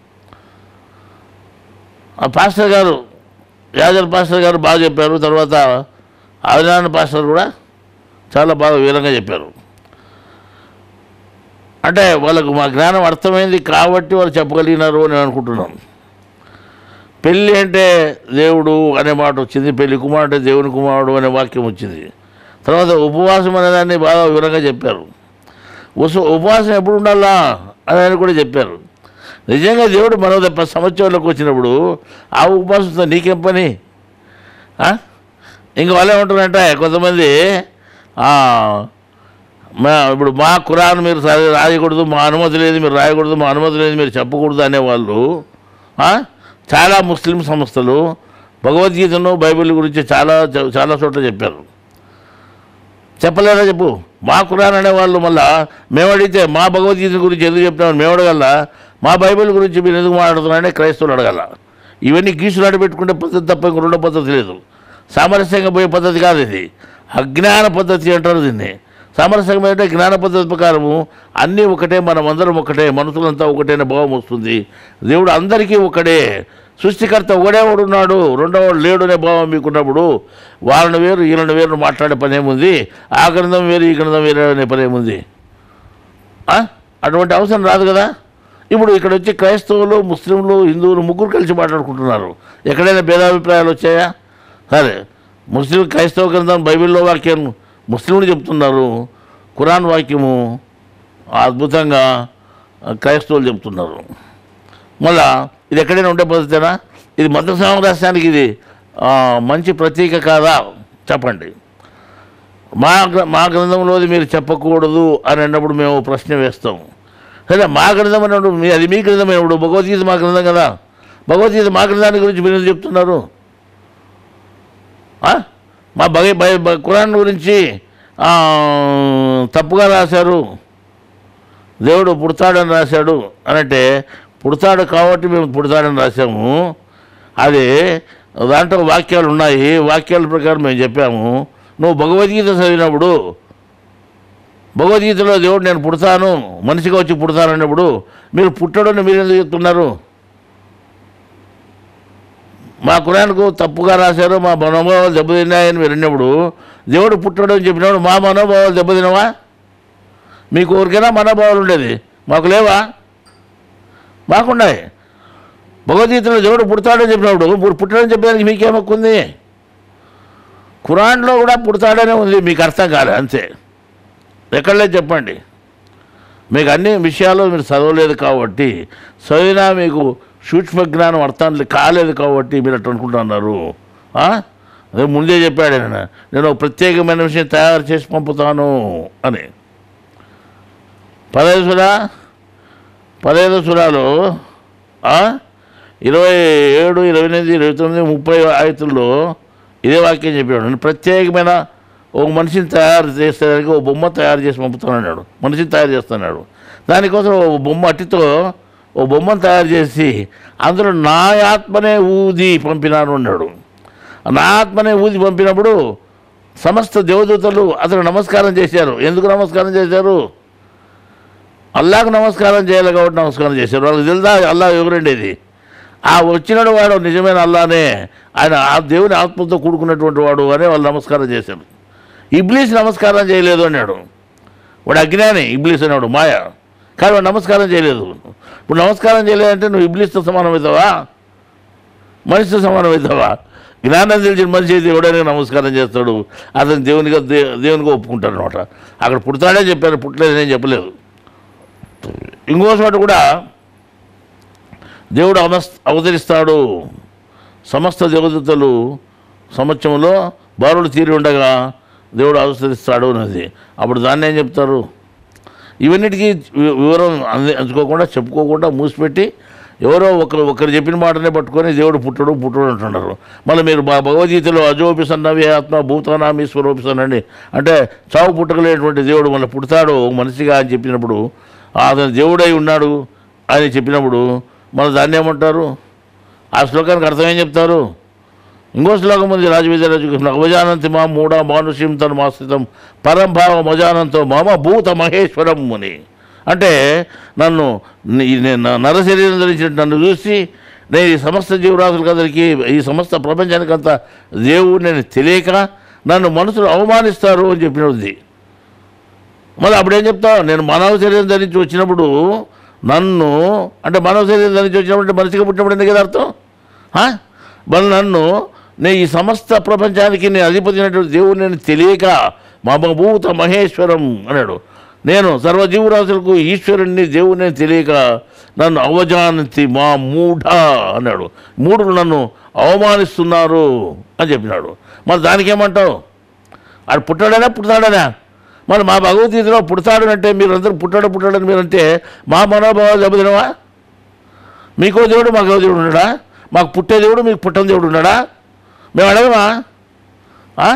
Speaker 1: ఆ పాస్టర్ గారు యాదవ్ పాస్టర్ గారు బాగా చెప్పారు తర్వాత ఆదినారాయణ పాస్టర్ కూడా చాలా బాగా వివరంగా చెప్పారు అంటే వాళ్ళకు మా జ్ఞానం అర్థమైంది కాబట్టి వాళ్ళు చెప్పగలిగినారు అని నేను అనుకుంటున్నాను పెళ్ళి అంటే దేవుడు అనే మాట వచ్చింది పెళ్లి కుమారుడు అంటే దేవుని కుమారుడు అనే వాక్యం వచ్చింది తర్వాత ఉపవాసం అనే దాన్ని బాగా వివరంగా చెప్పారు ఉస ఉపవాసం ఎప్పుడు ఉండాలా అని ఆయన కూడా చెప్పారు నిజంగా దేవుడు మనో తప్ప సంవత్సరంలోకి వచ్చినప్పుడు ఆ ఉపవాసంతో నీకేం పని ఆ? ఇంక వాళ్ళు ఏమంటారంటే కొంతమంది ఆ, మా ఇప్పుడు మా కురాన్ మీరు సరి రాయకూడదు మా అనుమతి లేదు మీరు రాయకూడదు మా అనుమతి లేదు మీరు చెప్పకూడదు అనేవాళ్ళు ఆ? చాలా ముస్లిం సంస్థలు భగవద్గీతను బైబిల్ గురించి చాలా చాలా చోట్ల చెప్పారు చెప్పలేదా చెప్పు మా కురాన్ అనేవాళ్ళు మళ్ళా మేము అడిగితే మా భగవద్గీత గురించి ఎందుకు చెప్తామని మేము అడగల మా బైబిల్ గురించి మీరు ఎందుకు మాట్లాడుతున్నారని క్రైస్తవులు అడగల ఇవన్నీ గీసులాట పెట్టుకుంటే పద్ధతి తప్ప ఇంక రెండో పద్ధతి లేదు సామరస్యంగా పోయే పద్ధతి కాదు ఇది అజ్ఞాన పద్ధతి అంటారు దీన్ని సామరస్యంగా అంటే జ్ఞాన పద్ధతి ప్రకారము అన్నీ ఒకటే మనం అందరం ఒకటే మనుషులంతా ఒకటే అనే భావం వస్తుంది దేవుడు అందరికీ ఒకడే సృష్టికర్త ఒకడేవాడు ఉన్నాడు రెండోవాడు లేడు అనే భావం మీకున్నప్పుడు వాళ్ళని వేరు వీళ్ళని వేరు మాట్లాడే పని ఏముంది ఆ గ్రంథం వేరు ఈ గ్రంథం వేరు అనే పని ఏముంది ఆ? అటువంటి అవసరం రాదు కదా ఇప్పుడు ఇక్కడ వచ్చి క్రైస్తవులు ముస్లింలు హిందువులు ముగ్గురు కలిసి మాట్లాడుకుంటున్నారు ఎక్కడైనా భేదాభిప్రాయాలు వచ్చాయా సరే ముస్లిం క్రైస్తవ గ్రంథం బైబిల్లో వాక్యం ముస్లింలు చెప్తున్నారు ఖురాన్ వాక్యము అద్భుతంగా క్రైస్తవులు చెప్తున్నారు మళ్ళా ఇది ఎక్కడైనా ఉండే పద్ధతేనా ఇది మత సామరస్యానికి ఇది ఆ, మంచి ప్రతీక కాదా చెప్పండి మా గ్ర- మా గ్రంథంలోది మీరు చెప్పకూడదు అని అన్నప్పుడు మేము ప్రశ్న వేస్తాం సరే మా గ్రంథం అన్నప్పుడు మీ అది మీ గ్రంథం అయినప్పుడు భగవద్గీత మా గ్రంథం కదా భగవద్గీత మా గ్రంథాన్ని గురించి మీరు ఎందుకు చెప్తున్నారు ఆ? మా భగ భ- భ- ఖురాన్ గురించి ఆ, తప్పుగా రాశారు దేవుడు పుడతాడని రాశాడు అనంటే పుడతాడు కాబట్టి మేము పుడతాడని రాశాము అది దాంట్లో వాక్యాలు ఉన్నాయి వాక్యాల ప్రకారం మేము చెప్పాము నువ్వు భగవద్గీత చదివినప్పుడు భగవద్గీతలో దేవుడు నేను పుడతాను మనిషిగా వచ్చి పుడతాను అన్నప్పుడు మీరు పుట్టడని మీరు ఎందుకు చెప్తున్నారు మా కురాన్కు తప్పుగా రాశారు మా మనోభావాలు దెబ్బతిన్నాయని మీరు అన్నప్పుడు దేవుడు పుట్టాడు అని చెప్పినప్పుడు మా మనోభావాలు దెబ్బతినవా మీకు ఊరికైనా మనోభావాలు ఉండేది మాకు లేవా మాకున్నాయి భగవద్గీతలో దేవుడు పుడతాడని చెప్పినప్పుడు ఇప్పుడు పుట్టాడని చెప్పడానికి మీకేం హక్కు ఉంది ఖురాన్లో కూడా పుడతాడనే ఉంది మీకు అర్థం కాలే అంతే ఎక్కడలేదు చెప్పండి మీకు అన్ని విషయాలు మీరు చదవలేదు కాబట్టి చదివినా మీకు సూక్ష్మ జ్ఞానం అర్థం కాలేదు కాబట్టి మీరు అట్లా అనుకుంటున్నారు ఆ? అదే ముందే చెప్పాడు ఆయన నేను ఒక ప్రత్యేకమైన విషయం తయారు చేసి పంపుతాను అని పదహైదు సురా పదహైదు సురాలు ఆ? ఇరవై ఏడు ఇరవై ఎనిమిది ఇరవై తొమ్మిది ముప్పై ఆయుతుల్లో ఇదే వాక్యం చెప్పాడు నేను ప్రత్యేకమైన ఒక మనిషిని తయారు చేసేదానికి ఒక బొమ్మ తయారు చేసి పంపుతానన్నాడు మనిషిని తయారు చేస్తున్నాడు దానికోసం ఒక బొమ్మ అట్టితో ఓ బొమ్మను తయారు చేసి అందులో నా ఆత్మనే ఊది పంపినాను అన్నాడు నా ఆత్మనే ఊది పంపినప్పుడు సమస్త దేవదూతలు అతను నమస్కారం చేశారు ఎందుకు నమస్కారం చేశారు అల్లాకు నమస్కారం చేయాలి కాబట్టి నమస్కారం చేశారు వాళ్ళకి తెలుదా అల్లా ఎవరండేది ఆ వచ్చినాడు వాడు నిజమైన అల్లానే ఆయన ఆ దేవుని ఆత్మతో కూడుకున్నటువంటి వాడు అని వాళ్ళు నమస్కారం చేశారు ఇబ్లీస్ నమస్కారం చేయలేదు అన్నాడు వాడు అజ్ఞాని ఇబ్లీస్ అనేవాడు మాయ కానీ వాడు నమస్కారం చేయలేదు ఇప్పుడు నమస్కారం చేయలేదంటే నువ్వు ఇబ్లీస్తో సమానం అవుతావా మనిషితో సమానం అవుతావా జ్ఞానం తెలిసిన మనిషి అయితే ఎవడైనా నమస్కారం చేస్తాడు అతను దేవునిగా దే దేవునిగా ఒప్పుకుంటాడు అనమాట అక్కడ పుడతాడే చెప్పారు పుట్టలేదు నేను చెప్పలేదు ఇంకో చోట కూడా దేవుడు అవస్ అవతరిస్తాడు సమస్త దేవదూతలు సమక్షంలో బారులు తీరి ఉండగా దేవుడు అవతరిస్తాడు అన్నది అప్పుడు దాన్ని ఏం చెప్తారు ఇవన్నిటికీ వి- వివరం అంది అంచుకోకుండా చెప్పుకోకుండా మూసిపెట్టి ఎవరో ఒకరు ఒకరు చెప్పిన మాటనే పట్టుకొని దేవుడు పుట్టడు పుట్టడు అంటున్నారు మళ్ళీ మీరు భ- భగవద్గీతలో అజోపి సన్నవి ఆత్మ భూతానామీశ్వరోపి సన్నండి అంటే చావు పుట్టకలేనటువంటి దేవుడు మళ్ళీ పుడతాడు ఒక మనిషిగా అని చెప్పినప్పుడు అతను దేవుడై ఉన్నాడు అని చెప్పినప్పుడు మళ్ళీ దాన్ని ఏమంటారు ఆ శ్లోకానికి అర్థం ఏం చెప్తారు ఇంకో శ్లోకం ఉంది రాజవిద్యరాజు అవజానంతి మా మూఢ మానుష్యం తను మాస్థితం పరంభావ మజానంతో మమ భూత మహేశ్వరం ముని అంటే నన్ను నీ- నేను నా నర శరీరం ధరించినట్టు నన్ను చూసి నేను ఈ సమస్త జీవరాశులకు అందరికీ ఈ సమస్త ప్రపంచానికంతా దేవుడు నేను తెలియక నన్ను మనుషులు అవమానిస్తారు అని చెప్పినది మళ్ళీ అప్పుడేం చెప్తావు నేను మానవ శరీరం ధరించి వచ్చినప్పుడు నన్ను అంటే మానవ శరీరం ధరించి వచ్చినప్పుడు అంటే మనిషిగా పుట్టినప్పుడు ఎందుకు కదా అర్థం ఆ? మళ్ళీ నన్ను నేను ఈ సమస్త ప్రపంచానికి నేను అధిపతినటువంటి దేవుడు నేను తెలియక మమభూత మహేశ్వరం అన్నాడు నేను సర్వజీవరాశులకు ఈశ్వరుణ్ణి దేవుడిని నేను తెలియక నన్ను అవజానంతి మా మూఢ అన్నాడు మూఢులు నన్ను అవమానిస్తున్నారు అని చెప్పినాడు మరి దానికేమంటావు ఆడు పుట్టాడనా పుడతాడనా మరి మా భగవద్గీతలో పుడతాడు అంటే మీరందరూ పుట్టాడు పుట్టాడని మీరంటే మా మనోభావాలు దెబ్బతినవా మీకో దేవుడు మాకో దేవుడు ఉన్నాడా మాకు పుట్టే దేవుడు మీకు పుట్టని దేవుడు ఉన్నాడా మేము అడగమా ఆ?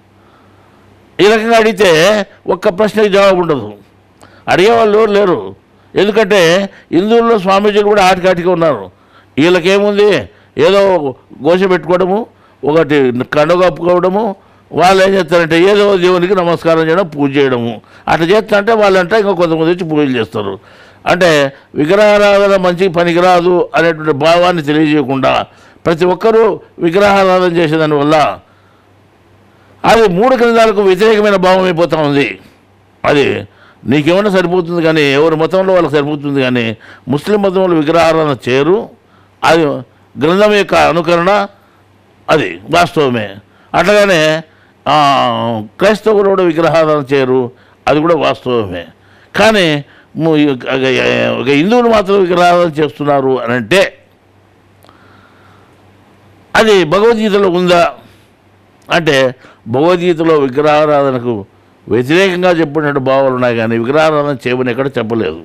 Speaker 1: ఈ రకంగా అడిగితే ఒక్క ప్రశ్నకి జవాబు ఉండదు అడిగేవాళ్ళు ఎవరు లేరు ఎందుకంటే హిందువుల్లో స్వామీజీలు కూడా ఆటికాటిగా ఉన్నారు వీళ్ళకేముంది ఏదో గోష పెట్టుకోవడము ఒకటి కండ కప్పుకోవడము వాళ్ళు ఏం చేస్తారంటే ఏదో దేవునికి నమస్కారం చేయడం పూజ చేయడము అట్లా చేస్తారంటే వాళ్ళంటే ఇంకా కొంతమంది వచ్చి పూజలు చేస్తారు అంటే విగ్రహారాధన మంచి పనికిరాదు అనేటువంటి భావాన్ని తెలియజేయకుండా ప్రతి ఒక్కరూ విగ్రహారాధన చేసేదానివల్ల అది మూడు గ్రంథాలకు వ్యతిరేకమైన భావం అయిపోతా ఉంది అది నీకేమైనా సరిపోతుంది కానీ ఎవరి మతంలో వాళ్ళకి సరిపోతుంది కానీ ముస్లిం మతంలో విగ్రహారాధన చేయరు అది గ్రంథం యొక్క అనుకరణ అది వాస్తవమే అట్లాగనే ఆ, క్రైస్తవులు కూడా విగ్రహారాధన చేయరు అది కూడా వాస్తవమే కానీ ము- ఒక ఒక హిందువులు మాత్రం విగ్రహారాధన చేస్తున్నారు అని అంటే అది భగవద్గీతలో ఉందా అంటే భగవద్గీతలో విగ్రహారాధనకు వ్యతిరేకంగా చెప్పినట్టు భావాలు ఉన్నాయి కానీ విగ్రహారాధన చేయమని ఎక్కడ చెప్పలేదు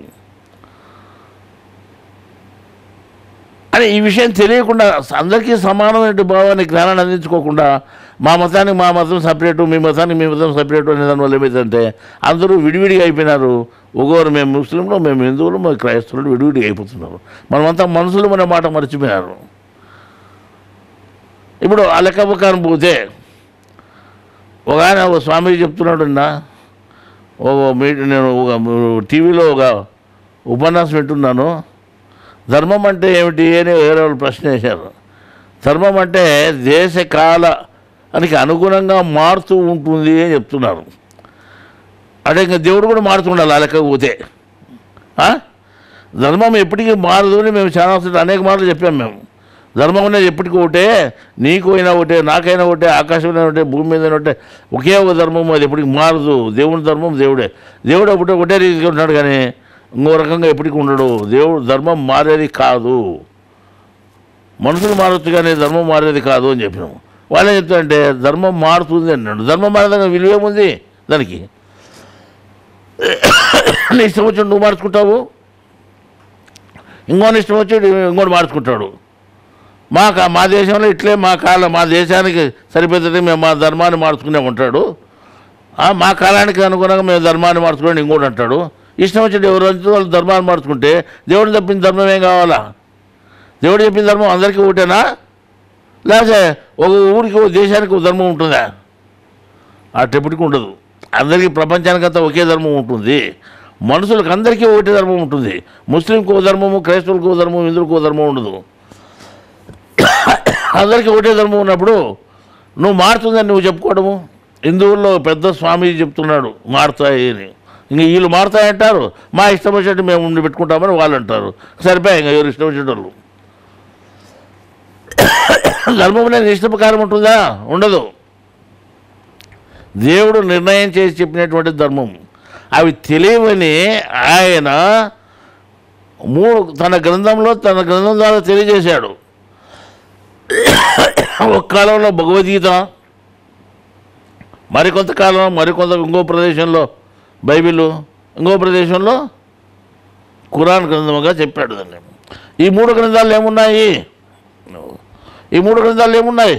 Speaker 1: అని ఈ విషయం తెలియకుండా అందరికీ సమానమైన భావాన్ని జ్ఞానాన్ని అందించుకోకుండా మా మతానికి మా మతం సపరేటు మీ మతానికి మీ మతం సపరేటు అనే దానివల్ల ఏమైందంటే అందరూ విడివిడిగా అయిపోయినారు ఒకరు మేము ముస్లింలు మేము హిందువులు మేము క్రైస్తవులు విడివిడిగా అయిపోతున్నారు మనమంతా మనుషులు అనే మాట మర్చిపోయినారు ఇప్పుడు ఆ లెక్క ప్రకారం పోతే ఒక ఆయన ఒక స్వామి చెప్తున్నాడు నిన్న ఓ మీ నేను ఒక టీవీలో ఒక ఉపన్యాసం వింటున్నాను ధర్మం అంటే ఏమిటి అని వేరే వాళ్ళు ప్రశ్న వేశారు ధర్మం అంటే దేశ కాలానికి అనుగుణంగా మారుతూ ఉంటుంది అని చెప్తున్నారు అంటే ఇంకా దేవుడు కూడా మారుతుండాలి ఆ లెక్క పోతే ఆ? ధర్మం ఎప్పటికీ మారదు అని మేము చాలా సార్లు అనేక మార్లు చెప్పాం మేము ధర్మం అనేది ఎప్పటికీ ఒకటే నీకు అయినా ఒకటే నాకైనా ఒకటే ఆకాశం అయినా ఒకటే భూమి మీద ఒకటే ఒకే ఒక ధర్మం అది ఎప్పటికీ మారదు దేవుని ధర్మం దేవుడే దేవుడు ఒకటే ఒకటే రీతిగా ఉన్నాడు కానీ ఇంకో రకంగా ఎప్పటికీ ఉండడు దేవుడు ధర్మం మారేది కాదు మనుషులు మారచ్చు కానీ ధర్మం మారేది కాదు అని చెప్పినాము వాళ్ళు ఏం చెప్తారంటే ధర్మం మారుతుంది అన్నాడు ధర్మం మారదంగా విలువ ఏముంది దానికి నీ ఇష్టం వచ్చి నువ్వు మార్చుకుంటావు ఇంకోని ఇష్టం వచ్చి ఇంకోటి మార్చుకుంటాడు మా కా- మా దేశంలో ఇట్లే మా కాలం మా దేశానికి సరిపోతుంది మేము మా ధర్మాన్ని మార్చుకునే ఉంటాడు ఆ, మా కాలానికి అనుగుణంగా మేము ధర్మాన్ని మార్చుకోండి ఇంకోటి అంటాడు ఇష్టం వచ్చి ఎవరు వచ్చి వాళ్ళు ధర్మాన్ని మార్చుకుంటే దేవుడు తప్పిన ధర్మం ఏం కావాలా దేవుడు చెప్పిన ధర్మం అందరికీ ఒకటేనా లేకపోతే ఒక ఊరికి ఒక దేశానికి ఒక ధర్మం ఉంటుందా అట్టెప్పటికి ఉండదు అందరికీ ప్రపంచానికంతా ఒకే ధర్మం ఉంటుంది మనుషులకు అందరికీ ఒకటే ధర్మం ఉంటుంది ముస్లింకి ఒక ధర్మము క్రైస్తవులకు ఒక ధర్మం హిందువులకు ఒక ధర్మం ఉండదు అందరికీ ఒకటే ధర్మం ఉన్నప్పుడు నువ్వు మారుతుందని నువ్వు చెప్పుకోవడము హిందువుల్లో పెద్ద స్వామి చెప్తున్నాడు మారుతాయి అని ఇంక వీళ్ళు మారుతాయంటారు మా ఇష్టం వచ్చినట్టు మేము ఉండి పెట్టుకుంటామని వాళ్ళు అంటారు సరిపోయాయి ఇంకా ఎవరు ఇష్టం వచ్చేటోళ్ళు ధర్మం అనేది ఇష్ట ప్రకారం ఉంటుందా ఉండదు దేవుడు నిర్ణయం చేసి చెప్పినటువంటి ధర్మం అవి తెలియవని ఆయన మూడు తన గ్రంథంలో తన గ్రంథం ద్వారా తెలియజేశాడు ఒక కాలంలో భగవద్గీత మరికొంత కాలం మరికొంత ఇంకో ప్రదేశంలో బైబిల్ ఇంకో ప్రదేశంలో ఖురాన్ గ్రంథముగా చెప్పాడు దాన్ని ఈ మూడు గ్రంథాలు ఏమున్నాయి ఈ మూడు గ్రంథాలు ఏమున్నాయి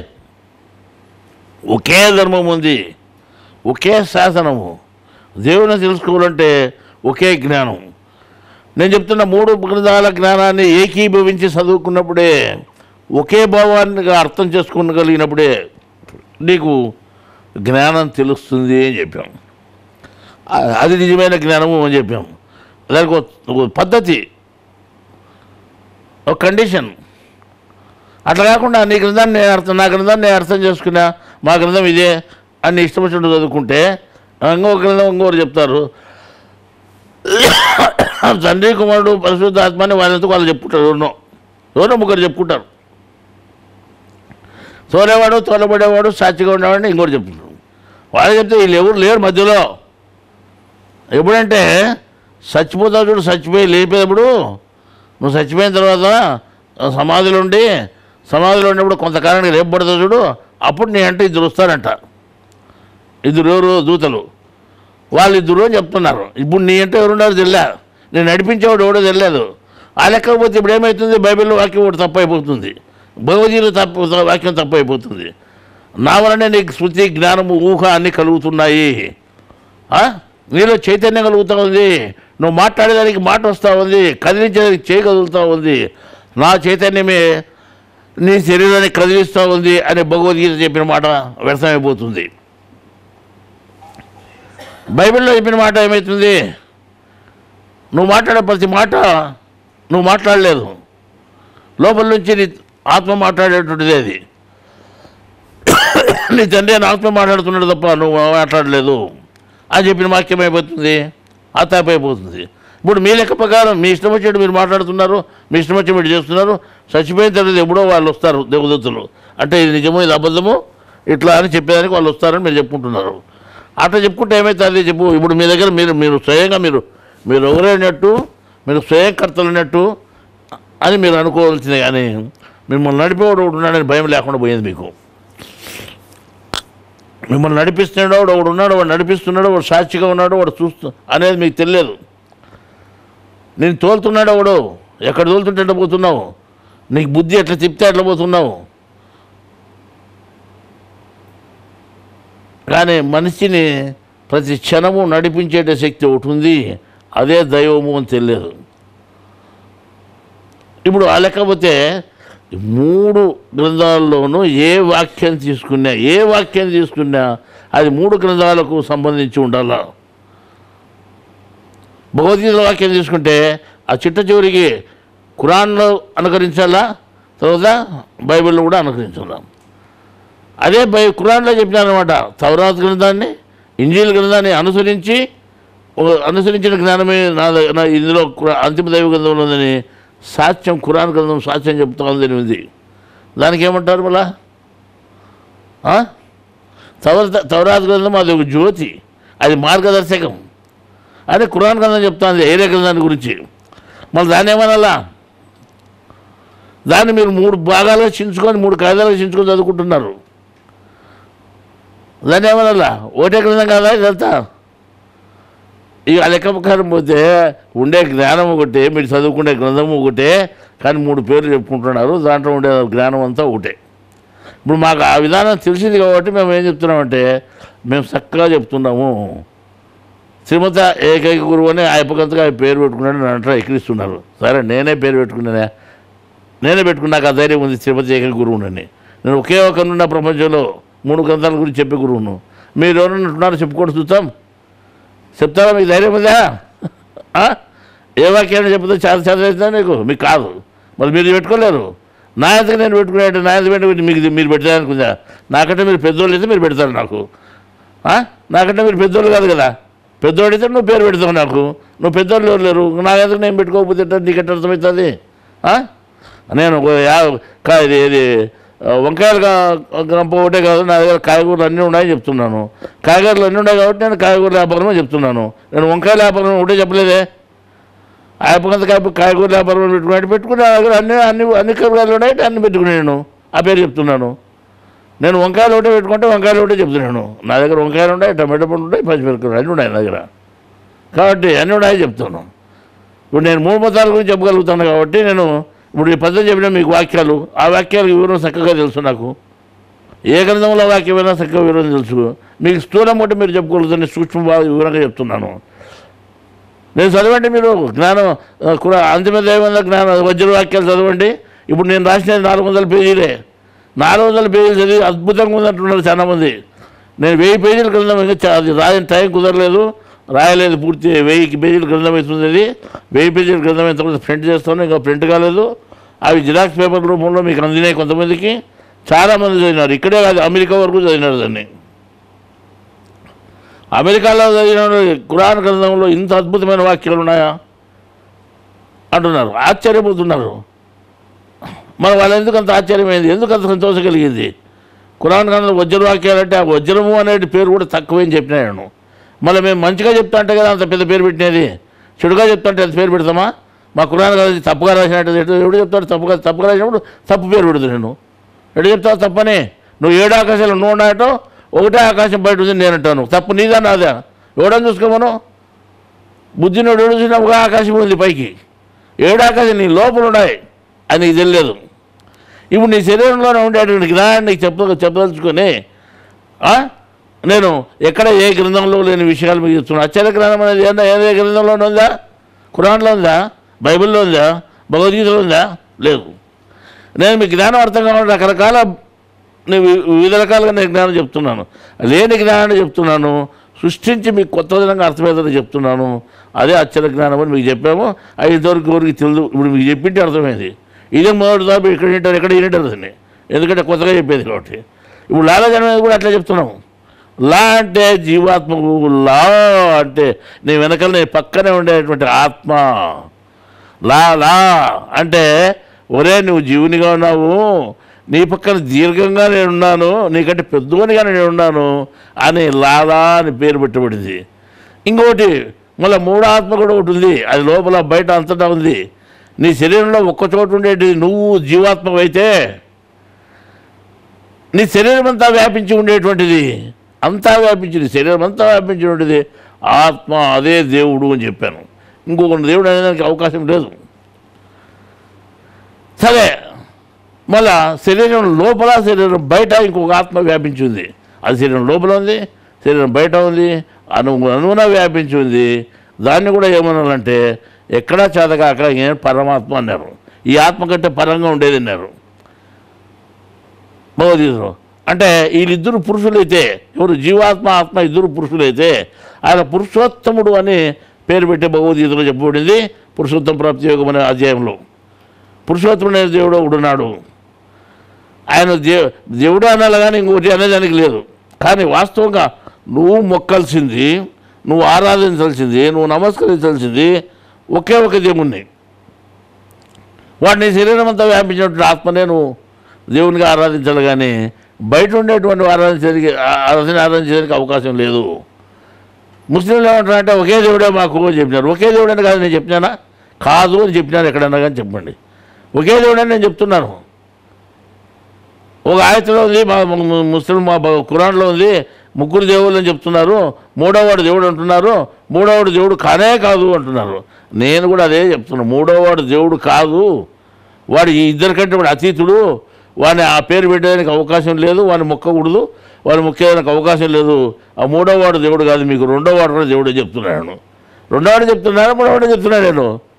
Speaker 1: ఒకే ధర్మం ఉంది ఒకే శాసనము దేవుని తెలుసుకోవాలంటే ఒకే జ్ఞానం నేను చెప్తున్న మూడు గ్రంథాల జ్ఞానాన్ని ఏకీభవించి చదువుకున్నప్పుడే ఒకే భావాన్ని అర్థం చేసుకోగలిగినప్పుడే నీకు జ్ఞానం తెలుస్తుంది అని చెప్పాం ఆ- అది నిజమైన జ్ఞానము అని చెప్పాం దానికి ఒక- ఒక పద్ధతి ఒక కండిషన్ అట్లా కాకుండా నీ గ్రంథాన్ని నేను అర్థం నా గ్రంథాన్ని నేను అర్థం చేసుకున్నా మా గ్రంథం ఇదే అని నీ ఇష్టం వచ్చినట్టు చదువుకుంటే ఇంకో గ్రంథం ఇంకోరు చెప్తారు తండ్రి కుమారుడు పరిశుద్ధ ఆత్మని వాళ్ళంతా వాళ్ళు చెప్పుకుంటారు ఎవరినో ఎవరో ముగ్గురు చెప్పుకుంటారు తోలేవాడు తోలబడేవాడు సాక్షిగా ఉండేవాడిని ఇంకోటి చెప్తున్నారు వాళ్ళు చెప్తే వీళ్ళు ఎవరు లేరు మధ్యలో ఎప్పుడంటే చచ్చిపోతావు చూడు చచ్చిపోయి లేపేటప్పుడు నువ్వు చచ్చిపోయిన తర్వాత ఆ సమాధిలో ఉండి సమాధిలో ఉన్నప్పుడు కొంతకాలానికి రేపబడతావు చూడు అప్పుడు నీ అంటే ఇద్దరు వస్తారంట ఇద్దరు ఎవరు దూతలు వాళ్ళిద్దరు అని చెప్తున్నారు ఇప్పుడు నీ అంటే ఎవరున్నారు తెలియా నేను నడిపించేవాడు ఎవడో తెలియదు ఆ లెక్కకపోతే ఇప్పుడు ఏమవుతుంది బైబిల్లో వాక్యం ఒకటి తప్పు అయిపోతుంది భగవద్గీత తప్పు వాక్యం తప్పు అయిపోతుంది నా వలనే నీకు శృతి జ్ఞానము ఊహ అన్నీ కలుగుతున్నాయి ఆ? నీలో చైతన్యం కలుగుతూ ఉంది నువ్వు మాట్లాడేదానికి మాట వస్తూ ఉంది కదిలించేదానికి చేయి కదులుతూ ఉంది నా చైతన్యమే నీ శరీరాన్ని కదిలిస్తూ ఉంది అని భగవద్గీత చెప్పిన మాట వ్యర్థమైపోతుంది బైబిల్లో చెప్పిన మాట ఏమవుతుంది నువ్వు మాట్లాడే ప్రతి మాట నువ్వు మాట్లాడలేదు లోపల నుంచి నీ ఆత్మ మాట్లాడేటువంటిది అది నీ తండ్రి అని ఆత్మ మాట్లాడుతున్నాడు తప్ప నువ్వు మాట్లాడలేదు అని చెప్పిన వాక్యం అయిపోతుంది ఆ తాపు అయిపోతుంది ఇప్పుడు మీ లెక్క ప్రకారం మీ ఇష్టం వచ్చేట్టు మీరు మాట్లాడుతున్నారు మీ ఇష్టం వచ్చి మీరు చేస్తున్నారు చచ్చిపోయిన తర్వాత ఎప్పుడో వాళ్ళు వస్తారు దేవదత్తులు అంటే ఇది నిజమో ఇది అబద్ధము ఇట్లా అని చెప్పేదానికి వాళ్ళు వస్తారని మీరు చెప్పుకుంటున్నారు అట్లా చెప్పుకుంటే ఏమవుతుంది చెప్పు ఇప్పుడు మీ దగ్గర మీరు మీరు స్వయంగా మీరు మీరు ఎవరైనట్టు మీరు స్వయంకర్తలున్నట్టు అని మీరు అనుకోవాల్సిందే కానీ మిమ్మల్ని నడిపేవాడు ఒకడు ఉన్నాడని భయం లేకుండా పోయింది మీకు మిమ్మల్ని నడిపిస్తున్నాడు వాడు ఒకడు ఉన్నాడు వాడు నడిపిస్తున్నాడు వాడు సాక్షిగా ఉన్నాడు వాడు చూస్తూ అనేది మీకు తెలియదు నేను తోలుతున్నాడు వాడు ఎక్కడ తోలుతుంటే ఎట్లా పోతున్నావు నీకు బుద్ధి ఎట్లా తిప్పితే ఎట్లా పోతున్నావు కానీ మనిషిని ప్రతి క్షణము నడిపించేట శక్తి ఒకటి ఉంది అదే దైవము అని తెలియదు ఇప్పుడు ఆ లేకపోతే మూడు గ్రంథాల్లోనూ ఏ వాక్యం తీసుకున్నా ఏ వాక్యం తీసుకున్నా అది మూడు గ్రంథాలకు సంబంధించి ఉండాలా భగవద్గీత వాక్యం తీసుకుంటే ఆ చిట్ట చివరికి ఖురాన్లో అనుకరించాలా తర్వాత బైబిల్లో కూడా అనుకరించాలా అదే బై ఖురాన్లో చెప్పినారనమాట తవరాత్ గ్రంథాన్ని ఇంజీల్ గ్రంథాన్ని అనుసరించి ఓ- అనుసరించిన జ్ఞానమే నా ద- నా ఇందులో ఖురా- అంతిమ దైవ గ్రంథంలో ఉందని సాక్ష్యం ఖురాన్ గ్రంథం సాక్ష్యం చెప్తా ఉందని ఉంది దానికి ఏమంటారు మళ్ళా ఆ? తవర తవరాత్ గ్రంథం అది ఒక జ్యోతి అది మార్గదర్శకం అదే ఖురాన్ గ్రంథం చెప్తాంది ఏరే గ్రంథాన్ని గురించి మళ్ళీ దాన్ని ఏమనాలా దాన్ని మీరు మూడు భాగాలుగా చించుకొని మూడు కాయిదాలుగా చించుకొని చదువుకుంటున్నారు దాన్ని ఏమనాలా ఒకటే గ్రంథం కాదా ఇదంతా ఇక ఆ లెక్క ప్రకారం పోతే ఉండే జ్ఞానం ఒకటే మీరు చదువుకునే గ్రంథం ఒకటే కానీ మూడు పేర్లు చెప్పుకుంటున్నారు దాంట్లో ఉండే జ్ఞానం అంతా ఒకటే ఇప్పుడు మాకు ఆ విధానం తెలిసింది కాబట్టి మేము ఏం చెప్తున్నామంటే మేము చక్కగా చెప్తున్నాము శ్రీమత ఏకైక గురువు అని ఆయపకంతగా ఆయన పేరు పెట్టుకున్నాడు నన్ను అంటారా ఎక్కిరిస్తున్నారు సరే నేనే పేరు పెట్టుకున్నానే నేనే పెట్టుకున్నాక ఆ ధైర్యం ఉంది శ్రీమతి ఏకైక గురువునని నేను ఒకే ఒక ఉన్న ప్రపంచంలో మూడు గ్రంథాల గురించి చెప్పే గురువును మీరు ఎవరైనా ఉన్నారో చెప్పుకోండి చూద్దాం చెప్తారా మీకు ధైర్యం ఉందా ఆ? ఏ వాక్యాన్ని చెప్తే చాలా చదివేస్తా నీకు మీకు కాదు మరి మీరు పెట్టుకోలేరు నా ఎందుకు నేను పెట్టుకునే నా ఎందుకు పెట్టుకుని మీకు మీరు పెట్టాలనుకుందా నాకంటే మీరు పెద్దోళ్ళు అయితే మీరు పెడతారు నాకు ఆ? నాకంటే మీరు పెద్దోళ్ళు కాదు కదా పెద్దోడు అయితే నువ్వు పేరు పెడతావు నాకు నువ్వు పెద్దోళ్ళు ఎవరు లేరు నా ఎందుకు నేను పెట్టుకోకపోతే ఎట్లా నీకు ఎట్లా అర్థమవుతుంది ఆ? నేను ఒక యా- కా- ఇది ఇది ఆ, వంకాయలు గా- గంప ఒకటే కాదు నా దగ్గర కాయగూరలు అన్నీ ఉన్నాయని చెప్తున్నాను కాయగూరలు అన్నీ ఉన్నాయి కాబట్టి నేను కాయగూరల వ్యాపారమే చెప్తున్నాను నేను వంకాయల వ్యాపారం ఒకటే చెప్పలేదే ఆ వ్యాపారం కాయ కాయగూరల వ్యాపారం పెట్టుకున్నాడు పెట్టుకుని నా దగ్గర అన్ని అన్ని అన్ని కూరగాయలు ఉన్నాయి అన్ని పెట్టుకున్నాను ఆ పేరు చెప్తున్నాను నేను వంకాయలు ఒకటే పెట్టుకుంటే వంకాయలు ఒకటే చెప్తున్నాను నా దగ్గర వంకాయలు ఉన్నాయి టమాటో పండు ఉంటాయి పచ్చిమిరపకాయలు అన్నీ ఉన్నాయి నా దగ్గర కాబట్టి అన్నీ ఉన్నాయి చెప్తాను ఇప్పుడు నేను మూడు మతాల గురించి చెప్పగలుగుతాను కాబట్టి నేను ఇప్పుడు ఈ పద్ధతి చెప్పిన మీకు వాక్యాలు ఆ వాక్యాలు వివరం చక్కగా తెలుసు నాకు ఏ గ్రంథంలో వాక్యమైనా చక్కగా వివరం తెలుసు మీకు స్థూలం ఒకటి మీరు చెప్పుకోగలుగుతాను సూక్ష్మ బాగా వివరంగా చెప్తున్నాను నేను చదవండి మీరు జ్ఞానం ఆ, కుర అంతిమ దైవంలో జ్ఞానం వజ్ర వాక్యాలు చదవండి ఇప్పుడు నేను రాసినది నాలుగు వందల పేజీలే నాలుగు వందల పేజీలు చదివి అద్భుతంగా ఉందంటున్నారు చాలామంది నేను వెయ్యి పేజీల గ్రంథం ఇంకా చా- అది రాయని టైం కుదరలేదు రాయలేదు పూర్తి వెయ్యి పేజీల గ్రంథం అవుతుంది అది వెయ్యి పేజీల గ్రంథం ఎంత ప్రింట్ చేస్తాను ఇంకా ప్రింట్ కాలేదు అవి జిరాక్స్ పేపర్ రూపంలో మీకు అందినాయి కొంతమందికి చాలామంది చదివినారు ఇక్కడే కాదు అమెరికా వరకు చదివినారు దాన్ని అమెరికాలో చదివిన కురాన్ గ్రంథంలో ఇంత అద్భుతమైన వాక్యాలు ఉన్నాయా అంటున్నారు ఆశ్చర్యపోతున్నారు మరి వాళ్ళు ఎందుకు అంత ఆశ్చర్యమైంది ఎందుకు అంత సంతోషం కలిగింది కురాన్ గ్రంథంలో వజ్ర వాక్యాలు అంటే ఆ వజ్రము అనే పేరు కూడా తక్కువేం చెప్పినాను మళ్ళీ మేము మంచిగా చెప్తా అంటే కదా అంత పెద్ద పేరు పెట్టినది చెడుగా చెప్తా అంటే అంత పేరు పెడతామా మా కురాన్ గ్రంథం తప్పుగా రాసినట్టు ఎటు- ఎవడు చెప్తాడు తప్పుగా తప్పుగా రాసినప్పుడు తప్పు పేరు పెడతాను నేను ఎటు చెప్తావు తప్పని నువ్వు ఏడు ఆకాశాలు నువ్వు ఉన్నాయటో ఒకటే ఆకాశం బయట ఉంది నేను అంటాను తప్పు నీదా నాదా ఎవడని చూసుకోమను బుద్ధినోడు ఏడు చూసినా ఒక ఆకాశం ఉంది పైకి ఏడు ఆకాశం నీ లోపల ఉన్నాయి అది నీకు తెలియదు ఇప్పుడు నీ శరీరంలోనే ఉండేటువంటి జ్ఞానాన్ని నీకు చెప్ప చెప్పదలుచుకొని ఆ? నేను ఎక్కడ ఏ గ్రంథంలో లేని విషయాలు మీకు చెప్తున్నాను అక్షర గ్రంథం అనేది ఏదైనా ఏ గ్రంథంలోనే ఉందా ఖురాన్లో ఉందా బైబిల్లో ఉందా భగవద్గీతలో ఉందా లేదు నేను మీకు జ్ఞానం అర్థం కావాలి రకరకాల నేను వి- వివిధ రకాలుగా నేను జ్ఞానం చెప్తున్నాను లేని జ్ఞానాన్ని చెప్తున్నాను సృష్టించి మీకు కొత్త విధంగా అర్థమవుతుందని చెప్తున్నాను అదే అక్షర జ్ఞానం అని మీకు చెప్పాము అది ఇంతవరకు ఎవరికి తెలియదు ఇప్పుడు మీకు చెప్పింటే అర్థమైంది ఇదే మొదటి దాపు ఇక్కడ వింటారు ఎక్కడ వింటారు దాన్ని ఎందుకంటే కొత్తగా చెప్పేది కాబట్టి ఇప్పుడు లాలజనం అనేది కూడా అట్లా చెప్తున్నాము లా అంటే జీవాత్మకు లా అంటే నీ వెనకాల నీ పక్కనే ఉండేటువంటి ఆత్మ లా లా అంటే ఒరే నువ్వు జీవునిగా ఉన్నావు నీ పక్కన దీర్ఘంగా నేనున్నాను నీకంటే పెద్దవనిగా నేనున్నాను అని లాలా అని పేరు పెట్టబడింది ఇంకొకటి మళ్ళీ మూడో ఆత్మ కూడా ఒకటి ఉంది అది లోపల బయట అంతటా ఉంది నీ శరీరంలో ఒక్క చోటు ఉండేది నువ్వు జీవాత్మవైతే నీ శరీరం అంతా వ్యాపించి ఉండేటువంటిది అంతా వ్యాపించింది శరీరం అంతా వ్యాపించి ఉండేది ఆత్మ అదే దేవుడు అని చెప్పాను ఇంకొక దేవుడు అనేదానికి అవకాశం లేదు సరే మళ్ళా శరీరం లోపల శరీరం బయట ఇంకొక ఆత్మ వ్యాపించి ఉంది అది శరీరం లోపల ఉంది శరీరం బయట ఉంది అను అనువున వ్యాపించి ఉంది దాన్ని కూడా ఏమన్నారంటే ఎక్కడా చేతగా అక్కడ ఏం పరమాత్మ అన్నారు ఈ ఆత్మ కంటే పరంగా ఉండేది అన్నారు భగవద్గీతలో అంటే వీళ్ళిద్దరు పురుషులైతే ఎవరు జీవాత్మ ఆత్మ ఇద్దరు పురుషులైతే ఆయన పురుషోత్తముడు అని పేరు పెట్టే భగవద్గీతలో చెప్పబడింది పురుషోత్తమ ప్రాప్తి యోగం అనే అధ్యాయంలో పురుషోత్తముడు అనే దేవుడు ఒకడు ఉన్నాడు ఆయన దే దేవుడు అనాలి కానీ ఇంకోటి అనేదానికి లేదు కానీ వాస్తవంగా నువ్వు మొక్కాల్సింది నువ్వు ఆరాధించాల్సింది నువ్వు నమస్కరించాల్సింది ఒకే ఒక దేవుణ్ణి వాడిని శరీరం అంతా వ్యాపించినటువంటి ఆత్మనే నువ్వు దేవునిగా ఆరాధించాలి కానీ బయట ఉండేటువంటి ఆరాధించడానికి ఆరాధన ఆరాధించడానికి అవకాశం లేదు ముస్లింలు ఏమంటారంటే ఒకే దేవుడే మాకు అని చెప్పినారు ఒకే దేవుడని కాదు నేను చెప్పినానా కాదు అని చెప్పినాను ఎక్కడన్నా కానీ చెప్పండి ఒకే దేవుడని నేను చెప్తున్నాను ఒక ఆయతలో ఉంది మా ము- ముస్లిం మా బ- ఖురాన్లో ఉంది ముగ్గురు దేవుళ్ళు అని చెప్తున్నారు మూడోవాడు దేవుడు అంటున్నారు మూడోవాడు దేవుడు కానే కాదు అంటున్నారు నేను కూడా అదే చెప్తున్నాను మూడోవాడు దేవుడు కాదు వాడు ఈ ఇద్దరికంటే వాడు అతీతుడు వాడిని ఆ పేరు పెట్టడానికి అవకాశం లేదు వాడిని మొక్కకూడదు వాడిని మొక్కేదానికి అవకాశం లేదు ఆ మూడోవాడు దేవుడు కాదు మీకు రెండోవాడు కూడా దేవుడే చెప్తున్నాను రెండోవాడు చెప్తున్నాను మూడోవాడు చెప్తున్నాను నేను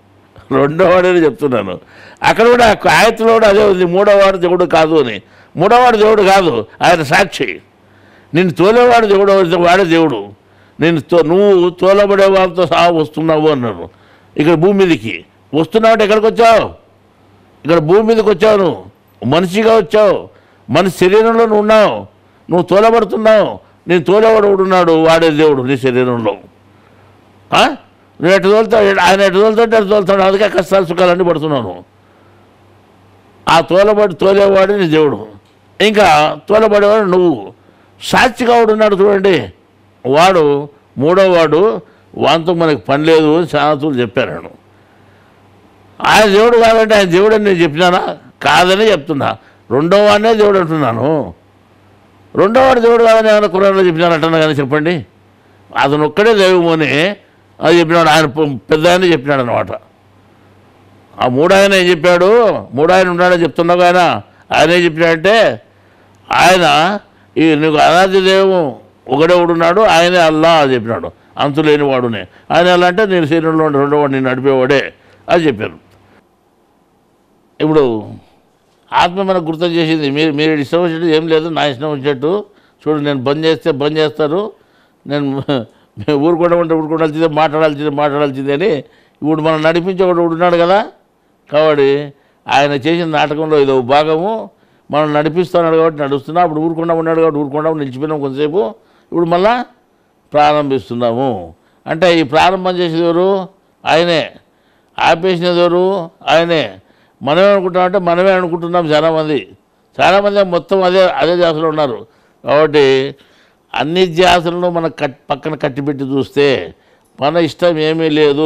Speaker 1: రెండో వాడని చెప్తున్నాను అక్కడ కూడా ఆయతలో కూడా అదే ఉంది మూడోవాడు దేవుడు కాదు అని మూడోవాడు దేవుడు కాదు ఆయన సాక్షి నిన్ను తోలేవాడు దేవుడు అయితే వాడే దేవుడు నేను తో నువ్వు తోలబడే వాళ్ళతో సహా వస్తున్నావు అన్నాడు ఇక్కడ భూమి మీదకి వస్తున్నావు అంటే ఎక్కడికి వచ్చావు ఇక్కడ భూమి మీదకి వచ్చావు నువ్వు మనిషిగా వచ్చావు మన శరీరంలో నువ్వు ఉన్నావు నువ్వు తోలబడుతున్నావు నేను తోలేవాడు ఒకడు ఉన్నాడు వాడే దేవుడు నీ శరీరంలో ఆ? నువ్వు ఎటు తోలుతావు ఆయన ఎటు తోలుతుంటే ఎటు తోలుతాడు అందుకే కష్టాలు సుఖాలన్నీ పడుతున్నాను ఆ తోలబడి తోలేవాడు నీ దేవుడు ఇంకా తోలబడేవాడు నువ్వు సాక్షిగా వాడు ఉన్నాడు చూడండి వాడు మూడో వాడు వాంతో మనకి పని లేదు అని శాంతులు చెప్పాను ఆయన దేవుడు కాదంటే ఆయన దేవుడు అని నేను చెప్పినానా కాదని చెప్తున్నా రెండో వాడినే దేవుడు అంటున్నాను రెండో వాడు దేవుడు కాదని ఏమైనా కురాన్లో చెప్పినారంటున్నా కానీ చెప్పండి అతను ఒక్కడే దైవమని అది చెప్పినాడు ఆయన పె- పెద్ద ఆయన చెప్పినాడు అనమాట ఆ మూడు ఆయన ఏం చెప్పాడు మూడు ఆయన ఉన్నాడని చెప్తున్నావు ఆయన ఆయన ఏం చెప్పినాడంటే ఆయన ఈ నీకు అనాది దేవం ఒకడే ఉన్నాడు ఆయనే అల్లా అని చెప్పినాడు అంతులేని వాడునే ఆయన ఎలా అంటే నేను శరీరంలో ఉండే రెండో వాడు నేను నడిపేవాడే అని చెప్పారు ఇప్పుడు ఆత్మ మనకు గుర్తు చేసింది మీరు మీరు ఇష్టం వచ్చినట్టు ఏం లేదు నా ఇష్టం వచ్చినట్టు చూడు నేను బంద్ చేస్తే బంద్ చేస్తారు నేను మేము ఊరుకోవడం అంటే ఊరుకోవాల్సిందే మాట్లాడాల్సిందే మాట్లాడాల్సిందే అని ఇప్పుడు మనం నడిపించే ఒకడు ఉన్నాడు కదా కాబట్టి ఆయన చేసిన నాటకంలో ఇదో భాగము మనం నడిపిస్తున్నాడు కాబట్టి నడుస్తున్నా అప్పుడు ఊరుకుండా ఉన్నాడు కాబట్టి ఊరుకుండా నిలిచిపోయినాం కొంతసేపు ఇప్పుడు మళ్ళా ప్రారంభిస్తున్నాము అంటే ఈ ప్రారంభం చేసేది ఎవరు ఆయనే ఆపేసినది ఎవరు ఆయనే మనమే అనుకుంటామంటే మనమే అనుకుంటున్నాం చాలామంది చాలామంది మొత్తం అదే అదే ధ్యాసలో ఉన్నారు కాబట్టి అన్ని ధ్యాసలను మన కట్ పక్కన కట్టిపెట్టి చూస్తే మన ఇష్టం ఏమీ లేదు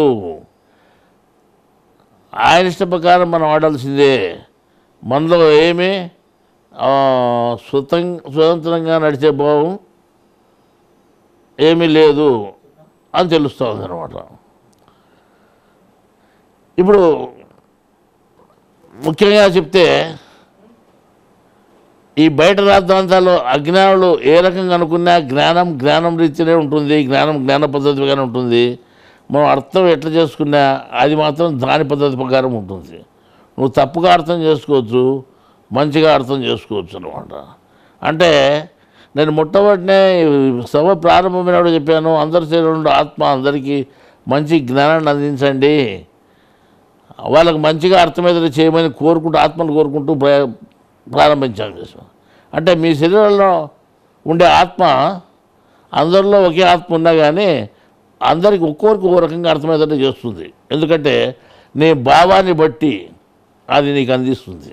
Speaker 1: ఆయన ఇష్ట ప్రకారం మనం ఆడాల్సిందే మనలో ఏమి ఆ, స్వతం స్వతంత్రంగా నడిచే భావం ఏమీ లేదు అని తెలుస్తుంది అనమాట ఇప్పుడు ముఖ్యంగా చెప్తే ఈ బయట రాద్ధాంతాల్లో అజ్ఞానులు ఏ రకంగా అనుకున్నా జ్ఞానం జ్ఞానం రీతినే ఉంటుంది జ్ఞానం జ్ఞాన పద్ధతిగానే ఉంటుంది మనం అర్థం ఎట్లా చేసుకున్నా అది మాత్రం దాని పద్ధతి ప్రకారం ఉంటుంది నువ్వు తప్పుగా అర్థం చేసుకోవచ్చు మంచిగా అర్థం చేసుకోవచ్చు అనమాట అంటే నేను మొట్టమొదటినే సభ ప్రారంభమైనప్పుడు చెప్పాను అందరి శరీరంలో ఆత్మ అందరికీ మంచి జ్ఞానాన్ని అందించండి వాళ్ళకి మంచిగా అర్థమయ్యేది చేయమని కోరుకుంటూ ఆత్మను కోరుకుంటూ ప్ర- ప్రారంభించాను చేసాం అంటే మీ శరీరంలో ఉండే ఆత్మ అందరిలో ఒకే ఆత్మ ఉన్నా కానీ అందరికి ఒక్కొక్కరికి ఒక్కో రకంగా అర్థమయ్యేటట్టు చేస్తుంది ఎందుకంటే నీ భావాన్ని బట్టి అది నీకు అందిస్తుంది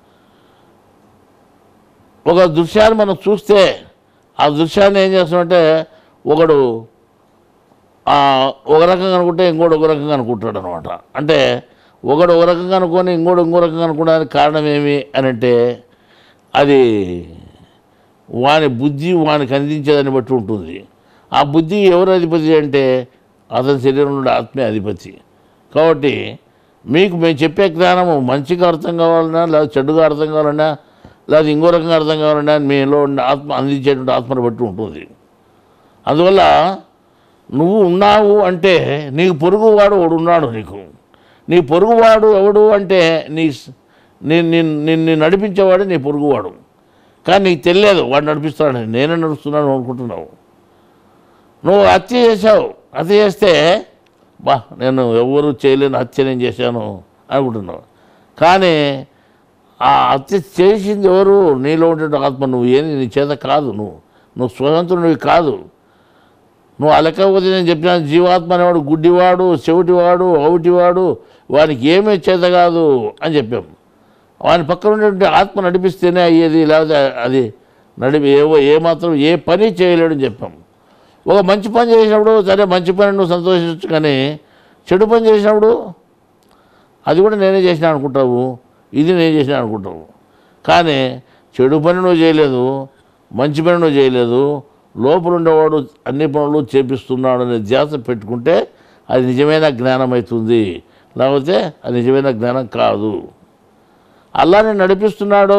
Speaker 1: ఒక దృశ్యాన్ని మనం చూస్తే ఆ దృశ్యాన్ని ఏం చేస్తామంటే ఒకడు ఆ, ఒక రకంగా అనుకుంటే ఇంకోటి ఒక రకంగా అనుకుంటాడు అనమాట అంటే ఒకడు ఒక రకంగా అనుకొని ఇంకోటి ఇంకో రకంగా అనుకోవడానికి కారణం ఏమి అని అంటే అది వాని బుద్ధి వానికి అందించేదాన్ని బట్టి ఉంటుంది ఆ బుద్ధి ఎవరు అధిపతి అంటే అతని శరీరంలో ఉండే ఆత్మే అధిపతి కాబట్టి మీకు మేము చెప్పే జ్ఞానము మంచిగా అర్థం కావాలన్నా లేదా చెడుగా అర్థం కావాలన్నా లేదా ఇంకో రకంగా అర్థం కావాలన్నా మీలో ఉండే ఆత్మ అందించేటువంటి ఆత్మను బట్టి ఉంటుంది అందువల్ల నువ్వు ఉన్నావు అంటే నీకు పొరుగువాడు ఒకడు ఉన్నాడు నీకు నీ పొరుగువాడు ఎవడు అంటే నీ స్- నీ- నీ- నిన్ను నడిపించేవాడు నీ పొరుగువాడు కానీ నీకు తెలియదు వాడు నడిపిస్తాడు నేనే నడుస్తున్నాను అనుకుంటున్నావు నువ్వు హత్య చేసావు హత్య చేస్తే బా నేను ఎవరు చేయలేని హత్య నేను చేశాను అనుకుంటున్నావు కానీ ఆ హత్య చేసింది ఎవరు నీలో ఉండే ఆత్మ నువ్వు ఏంది నీ చేత కాదు నువ్వు నువ్వు స్వతంత్రుడివి కాదు నువ్వు అలకపోతే నేను చెప్పిన జీవాత్మ అనేవాడు గుడ్డివాడు చెవిటివాడు అవుటివాడు వానికి ఏమీ చేత కాదు అని చెప్పాం వాని పక్కన ఉండేటువంటి ఆత్మ నడిపిస్తేనే అయ్యేది లేకపోతే అది నడిపి ఏవో ఏ మాత్రం ఏ పని చేయలేడని చెప్పాం ఒక మంచి పని చేసినప్పుడు సరే మంచి పని నువ్వు సంతోషించచ్చు కానీ చెడు పని చేసినప్పుడు అది కూడా నేనే చేసిన అనుకుంటావు ఇది నేను చేసిన అనుకుంటావు కానీ చెడు పని నువ్వు చేయలేదు మంచి పని నువ్వు చేయలేదు లోపల ఉండేవాడు అన్ని పనులు చేపిస్తున్నాడు అనే ధ్యాస పెట్టుకుంటే అది నిజమైన జ్ఞానం అవుతుంది లేకపోతే అది నిజమైన జ్ఞానం కాదు అల్లానే నడిపిస్తున్నాడు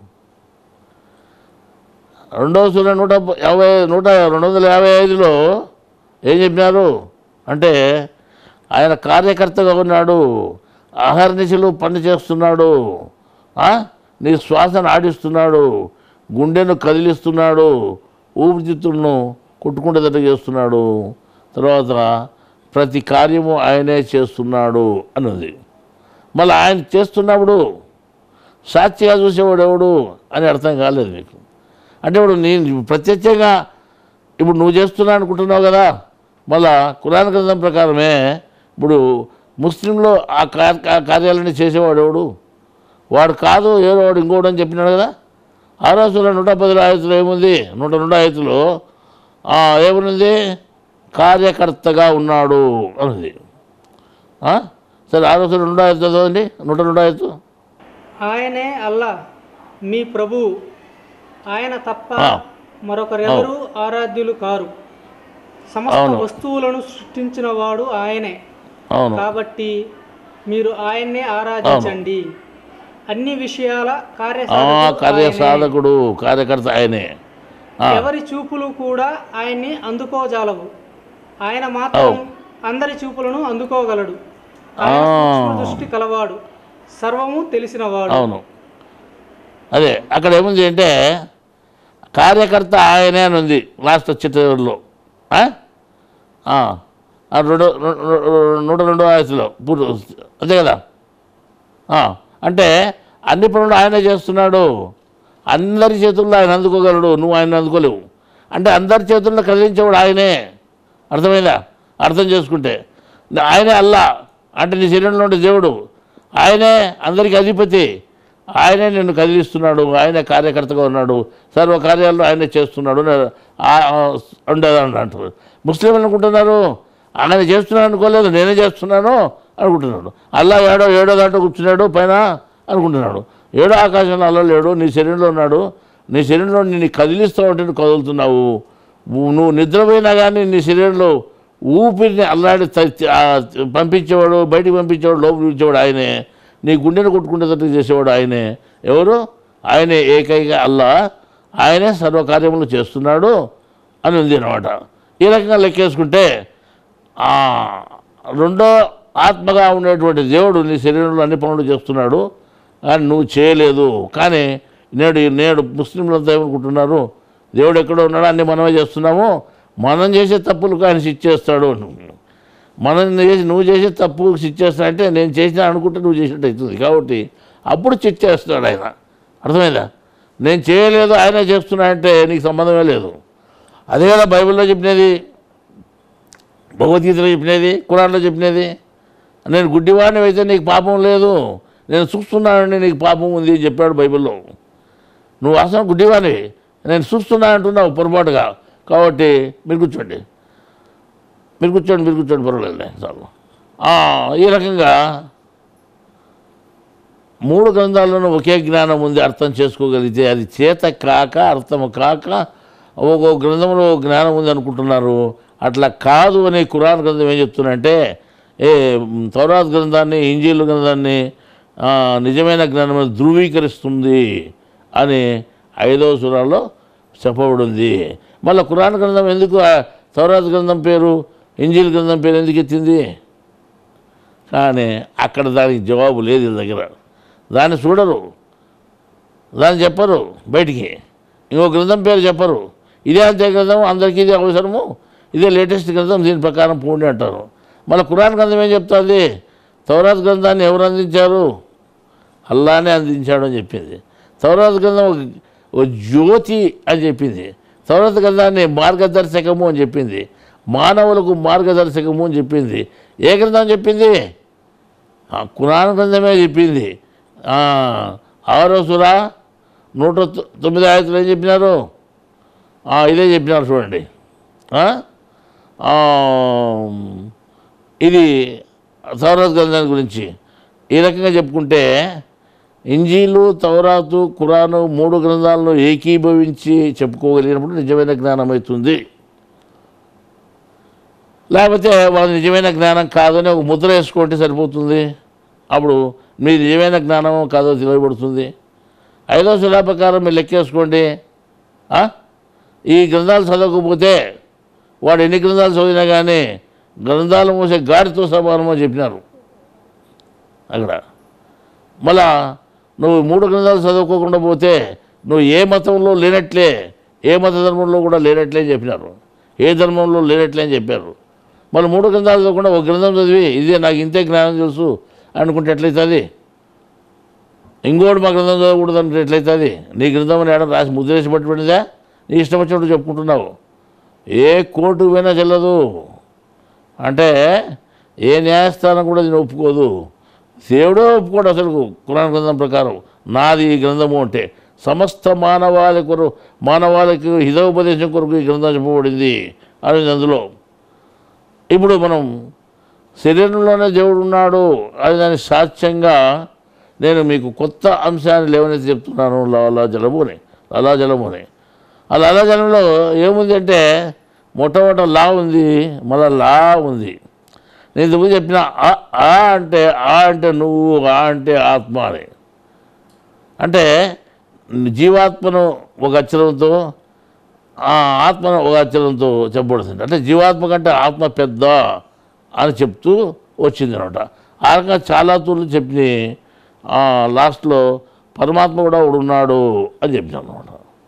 Speaker 1: రెండవ సూర్య నూట యాభై నూట రెండు వందల యాభై ఐదులో ఏం చెప్పినారు అంటే ఆయన కార్యకర్తగా ఉన్నాడు అహర్నిశలు పని చేస్తున్నాడు ఆ? నీ శ్వాసను ఆడిస్తున్నాడు గుండెను కదిలిస్తున్నాడు ఊపిరితిత్తులను కొట్టుకుంటేదట చేస్తున్నాడు తర్వాత ప్రతి కార్యము ఆయనే చేస్తున్నాడు అని ఉంది మళ్ళీ ఆయన చేస్తున్నప్పుడు సాక్షిగా చూసేవాడు ఎవడు అని అర్థం కాలేదు మీకు అంటే ఇప్పుడు నేను ప్రత్యక్షంగా ఇప్పుడు నువ్వు చేస్తున్నా అనుకుంటున్నావు కదా మళ్ళా కురాన్ గ్రంథం ప్రకారమే ఇప్పుడు ముస్లింలో ఆ కార్ ఆ కార్యాలన్నీ చేసేవాడు ఎవడు వాడు కాదు ఏదో వాడు ఇంకోడు అని చెప్పినాడు కదా ఆ రోజుల్లో నూట పది ఆయతులు ఏముంది నూట రెండు ఆయతులు ఏముంది కార్యకర్తగా ఉన్నాడు అనుంది ఆ? సరే ఆ రోజు రెండు ఆయతు చదవండి నూట రెండు ఆయతు
Speaker 3: ఆయనే అల్లా మీ ప్రభు ఆయన తప్ప
Speaker 1: ఆ.
Speaker 3: మరొకరెవరూ ఆరాధ్యులు కారు సమస్త
Speaker 1: అవును.
Speaker 3: వస్తువులను సృష్టించిన వాడు ఆయనే
Speaker 1: అవును
Speaker 3: కాబట్టి మీరు ఆయన్నే ఆరాధించండి అన్ని విషయాల
Speaker 1: ఆ,
Speaker 3: కార్యసాధకుడు ఆయనే.
Speaker 1: కార్యసాధకుడు కార్యకర్త ఆయనే ఆ,
Speaker 3: ఎవరి చూపులు కూడా ఆయన్ని అందుకోజాలవు ఆయన మాత్రం అందరి చూపులను అందుకోగలడు ఆయన
Speaker 1: ఆ.
Speaker 3: సూక్ష్మ దృష్టి కలవాడు సర్వము తెలిసినవాడు
Speaker 1: అవును అదే అక్కడ ఏముంది అంటే కార్యకర్త ఆయనే అని ఉంది లాస్ట్ చిత్రంలో ఆ? ఆ. ఆ రెండు రెండు- రెండు- నూట రెండో ఆయసులో పూర్తి అంతే కదా ఆ. అంటే అన్ని పనులు ఆయనే చేస్తున్నాడు అందరి చేతుల్లో ఆయన అందుకోగలడు నువ్వు ఆయన అందుకోలేవు అంటే అందరి చేతుల్లో కదిలించేవాడు ఆయనే అర్థమైందా అర్థం చేసుకుంటే ఆయనే అల్లా అంటే నీ శరీరంలో ఉండే దేవుడు ఆయనే అందరికీ అధిపతి ఆయనే నిన్ను కదిలిస్తున్నాడు ఆయనే కార్యకర్తగా ఉన్నాడు సర్వ కార్యాలను ఆయనే చేస్తున్నాడు అని ఆ- ఆ ఉండేదని అంటారు ముస్లింలు అనుకుంటున్నారు ఆయన చేస్తున్నాడు అనుకోలేదు నేనే చేస్తున్నాను అనుకుంటున్నాడు అల్లా ఏడో ఏడో దాంట్లో కూర్చున్నాడు పైన అనుకుంటున్నాడు ఏడో ఆకాశంలో అల్లా లేడు నీ శరీరంలో ఉన్నాడు నీ శరీరంలో నిన్ను కదిలిస్తూ ఉంటే నువ్వు కదులుతున్నావు నువ్వు నువ్వు నిద్రపోయినా కానీ నీ శరీరంలో ఊపిరిని అల్లాడి త- ఆ పంపించేవాడు బయటికి పంపించేవాడు లోపలికి ఇచ్చేవాడు ఆయనే నీ గుండెను కొట్టుకునేటట్టు చేసేవాడు ఆయనే ఎవరు ఆయనే ఏకైక అల్లా ఆయనే సర్వకార్యములు చేస్తున్నాడు అని ఉంది అనమాట ఈ రకంగా లెక్కేసుకుంటే ఆ రెండో ఆత్మగా ఉండేటువంటి దేవుడు నీ శరీరంలో అన్ని పనులు చేస్తున్నాడు కానీ నువ్వు చేయలేదు కానీ నేడు నేడు ముస్లింలంతా ఏమనుకుంటున్నారు దేవుడు ఎక్కడో ఉన్నాడు అన్ని మనమే చేస్తున్నాము మనం చేసే తప్పులకు ఆయన శిక్షేస్తాడు మనం చేసి నువ్వు చేసే తప్పు శిక్షేస్తా అంటే నేను చేసిన అనుకుంటే నువ్వు చేసినట్టు అవుతుంది కాబట్టి అప్పుడు శిక్షేస్తాడు ఆయన అర్థమైందా నేను చేయలేదు ఆయన చేస్తున్నా అంటే నీకు సంబంధమే లేదు అదే కదా బైబిల్లో చెప్పినది భగవద్గీతలో చెప్పినది కురాన్లో చెప్పినది నేను గుడ్డివాడిని అయితే నీకు పాపం లేదు నేను చూస్తున్నానని నీకు పాపం ఉంది అని చెప్పాడు బైబిల్లో నువ్వు అసలు గుడ్డివాడివి నేను చూస్తున్నా అంటున్నావు పొరపాటుగా కాబట్టి మీరు కూర్చోండి మీరు కూర్చోండి మీరు కూర్చోండి పర్వాలేదు చాలు ఆ, ఈ రకంగా మూడు గ్రంథాల్లోనూ ఒకే జ్ఞానం ఉంది అర్థం చేసుకోగలిగితే అది చేత కాక అర్థము కాక ఒక్కో గ్రంథంలో ఒక జ్ఞానం ఉంది అనుకుంటున్నారు అట్లా కాదు అని కురాన్ గ్రంథం ఏం చెప్తుందంటే ఏ మ్, తౌరాత్ గ్రంథాన్ని ఇంజీల్ గ్రంథాన్ని ఆ, నిజమైన జ్ఞానం ధృవీకరిస్తుంది అని ఐదవ సురాల్లో చెప్పబడింది మళ్ళీ కురాన్ గ్రంథం ఎందుకు ఆ తౌరాత్ గ్రంథం పేరు ఇంజీల్ గ్రంథం పేరు ఎందుకు ఎత్తింది కానీ అక్కడ దానికి జవాబు లేదు వీళ్ళ దగ్గర దాన్ని చూడరు దాన్ని చెప్పరు బయటికి ఇంకో గ్రంథం పేరు చెప్పరు ఇదే అంతే గ్రంథం అందరికీ ఇదే అవసరము ఇదే లేటెస్ట్ గ్రంథం దీని ప్రకారం పోండి అంటారు మళ్ళీ కురాన్ గ్రంథం ఏం చెప్తుంది తౌరాత్ గ్రంథాన్ని ఎవరు అందించారు అల్లానే అందించాడు అని చెప్పింది తౌరాత్ గ్రంథం ఒక- ఒక జ్యోతి అని చెప్పింది తౌరాత్ గ్రంథాన్ని మార్గదర్శకము అని చెప్పింది మానవులకు మార్గదర్శకము అని చెప్పింది ఏ గ్రంథం చెప్పింది ఆ కురాన్ గ్రంథమే చెప్పింది ఆ, ఆరో సురా నూట తొ- తొమ్మిది ఆయతులు ఏం చెప్పినారు ఆ, ఇదే చెప్పినారు చూడండి ఆ? ఆ, ఇది తౌరాత్ గ్రంథాన్ని గురించి ఈ రకంగా చెప్పుకుంటే ఇంజీలు తౌరాతు ఖురాను మూడు గ్రంథాలను ఏకీభవించి చెప్పుకోగలిగినప్పుడు నిజమైన జ్ఞానం అవుతుంది లేకపోతే వాళ్ళ నిజమైన జ్ఞానం కాదని ఒక ముద్ర వేసుకుంటే సరిపోతుంది అప్పుడు మీ నిజమైన జ్ఞానం కాదో తెలియబడుతుంది ఐదో శిలా ప్రకారం మీరు లెక్కేసుకోండి ఆ? ఈ గ్రంథాలు చదవకపోతే వాడు ఎన్ని గ్రంథాలు చదివినా కానీ గ్రంథాలు మూసే గాడితో సమానం అని చెప్పినారు అక్కడ మళ్ళా నువ్వు మూడు గ్రంథాలు చదువుకోకుండా పోతే నువ్వు ఏ మతంలో లేనట్లే ఏ మత ధర్మంలో కూడా లేనట్లే అని చెప్పినారు ఏ ధర్మంలో లేనట్లే అని చెప్పారు మళ్ళీ మూడు గ్రంథాలు చదవకుండా ఒక గ్రంథం చదివి ఇదే నాకు ఇంతే జ్ఞానం తెలుసు అనుకుంటే ఎట్లయితుంది ఇంకోటి మా గ్రంథం చదవకూడదు అంటే ఎట్లయితుంది నీ గ్రంథం అని ఏడ రాసి ముద్రేసి పట్టుబడిందా నీ ఇష్టం వచ్చినట్టు చెప్పుకుంటున్నావు ఏ కోర్టు పోయినా చెల్లదు అంటే ఏ న్యాయస్థానం కూడా దీన్ని ఒప్పుకోదు దేవుడే ఒప్పుకోడు అసలు కురాన్ గ్రంథం ప్రకారం నాది ఈ గ్రంథము అంటే సమస్త మానవాళి కొరకు మానవాళికి హితోపదేశం కొరకు ఈ గ్రంథం చెప్పబడింది అని అందులో ఇప్పుడు మనం శరీరంలోనే దేవుడు ఉన్నాడు అది దాని సాక్ష్యంగా నేను మీకు కొత్త అంశాన్ని లేవనైతే చెప్తున్నాను లాలా జలము అని లాలా జలము అని ఆ లాలా జలంలో ఏముంది అంటే మొట్టమొదట లా ఉంది మళ్ళా లా ఉంది నేను ఇంతకుముందు చెప్పిన ఆ ఆ అంటే ఆ అంటే నువ్వు ఆ అంటే ఆత్మ అని అంటే జీవాత్మను ఒక అక్షరంతో ఆ ఆత్మను ఒక అక్షరంతో చెప్పబడుతుంది అంటే జీవాత్మ కంటే ఆత్మ పెద్ద అని చెప్తూ వచ్చింది అనమాట ఆ రకంగా చాలా తూర్లు చెప్పి లాస్ట్లో పరమాత్మ కూడా ఒకడు ఉన్నాడు అని చెప్పినాను అనమాట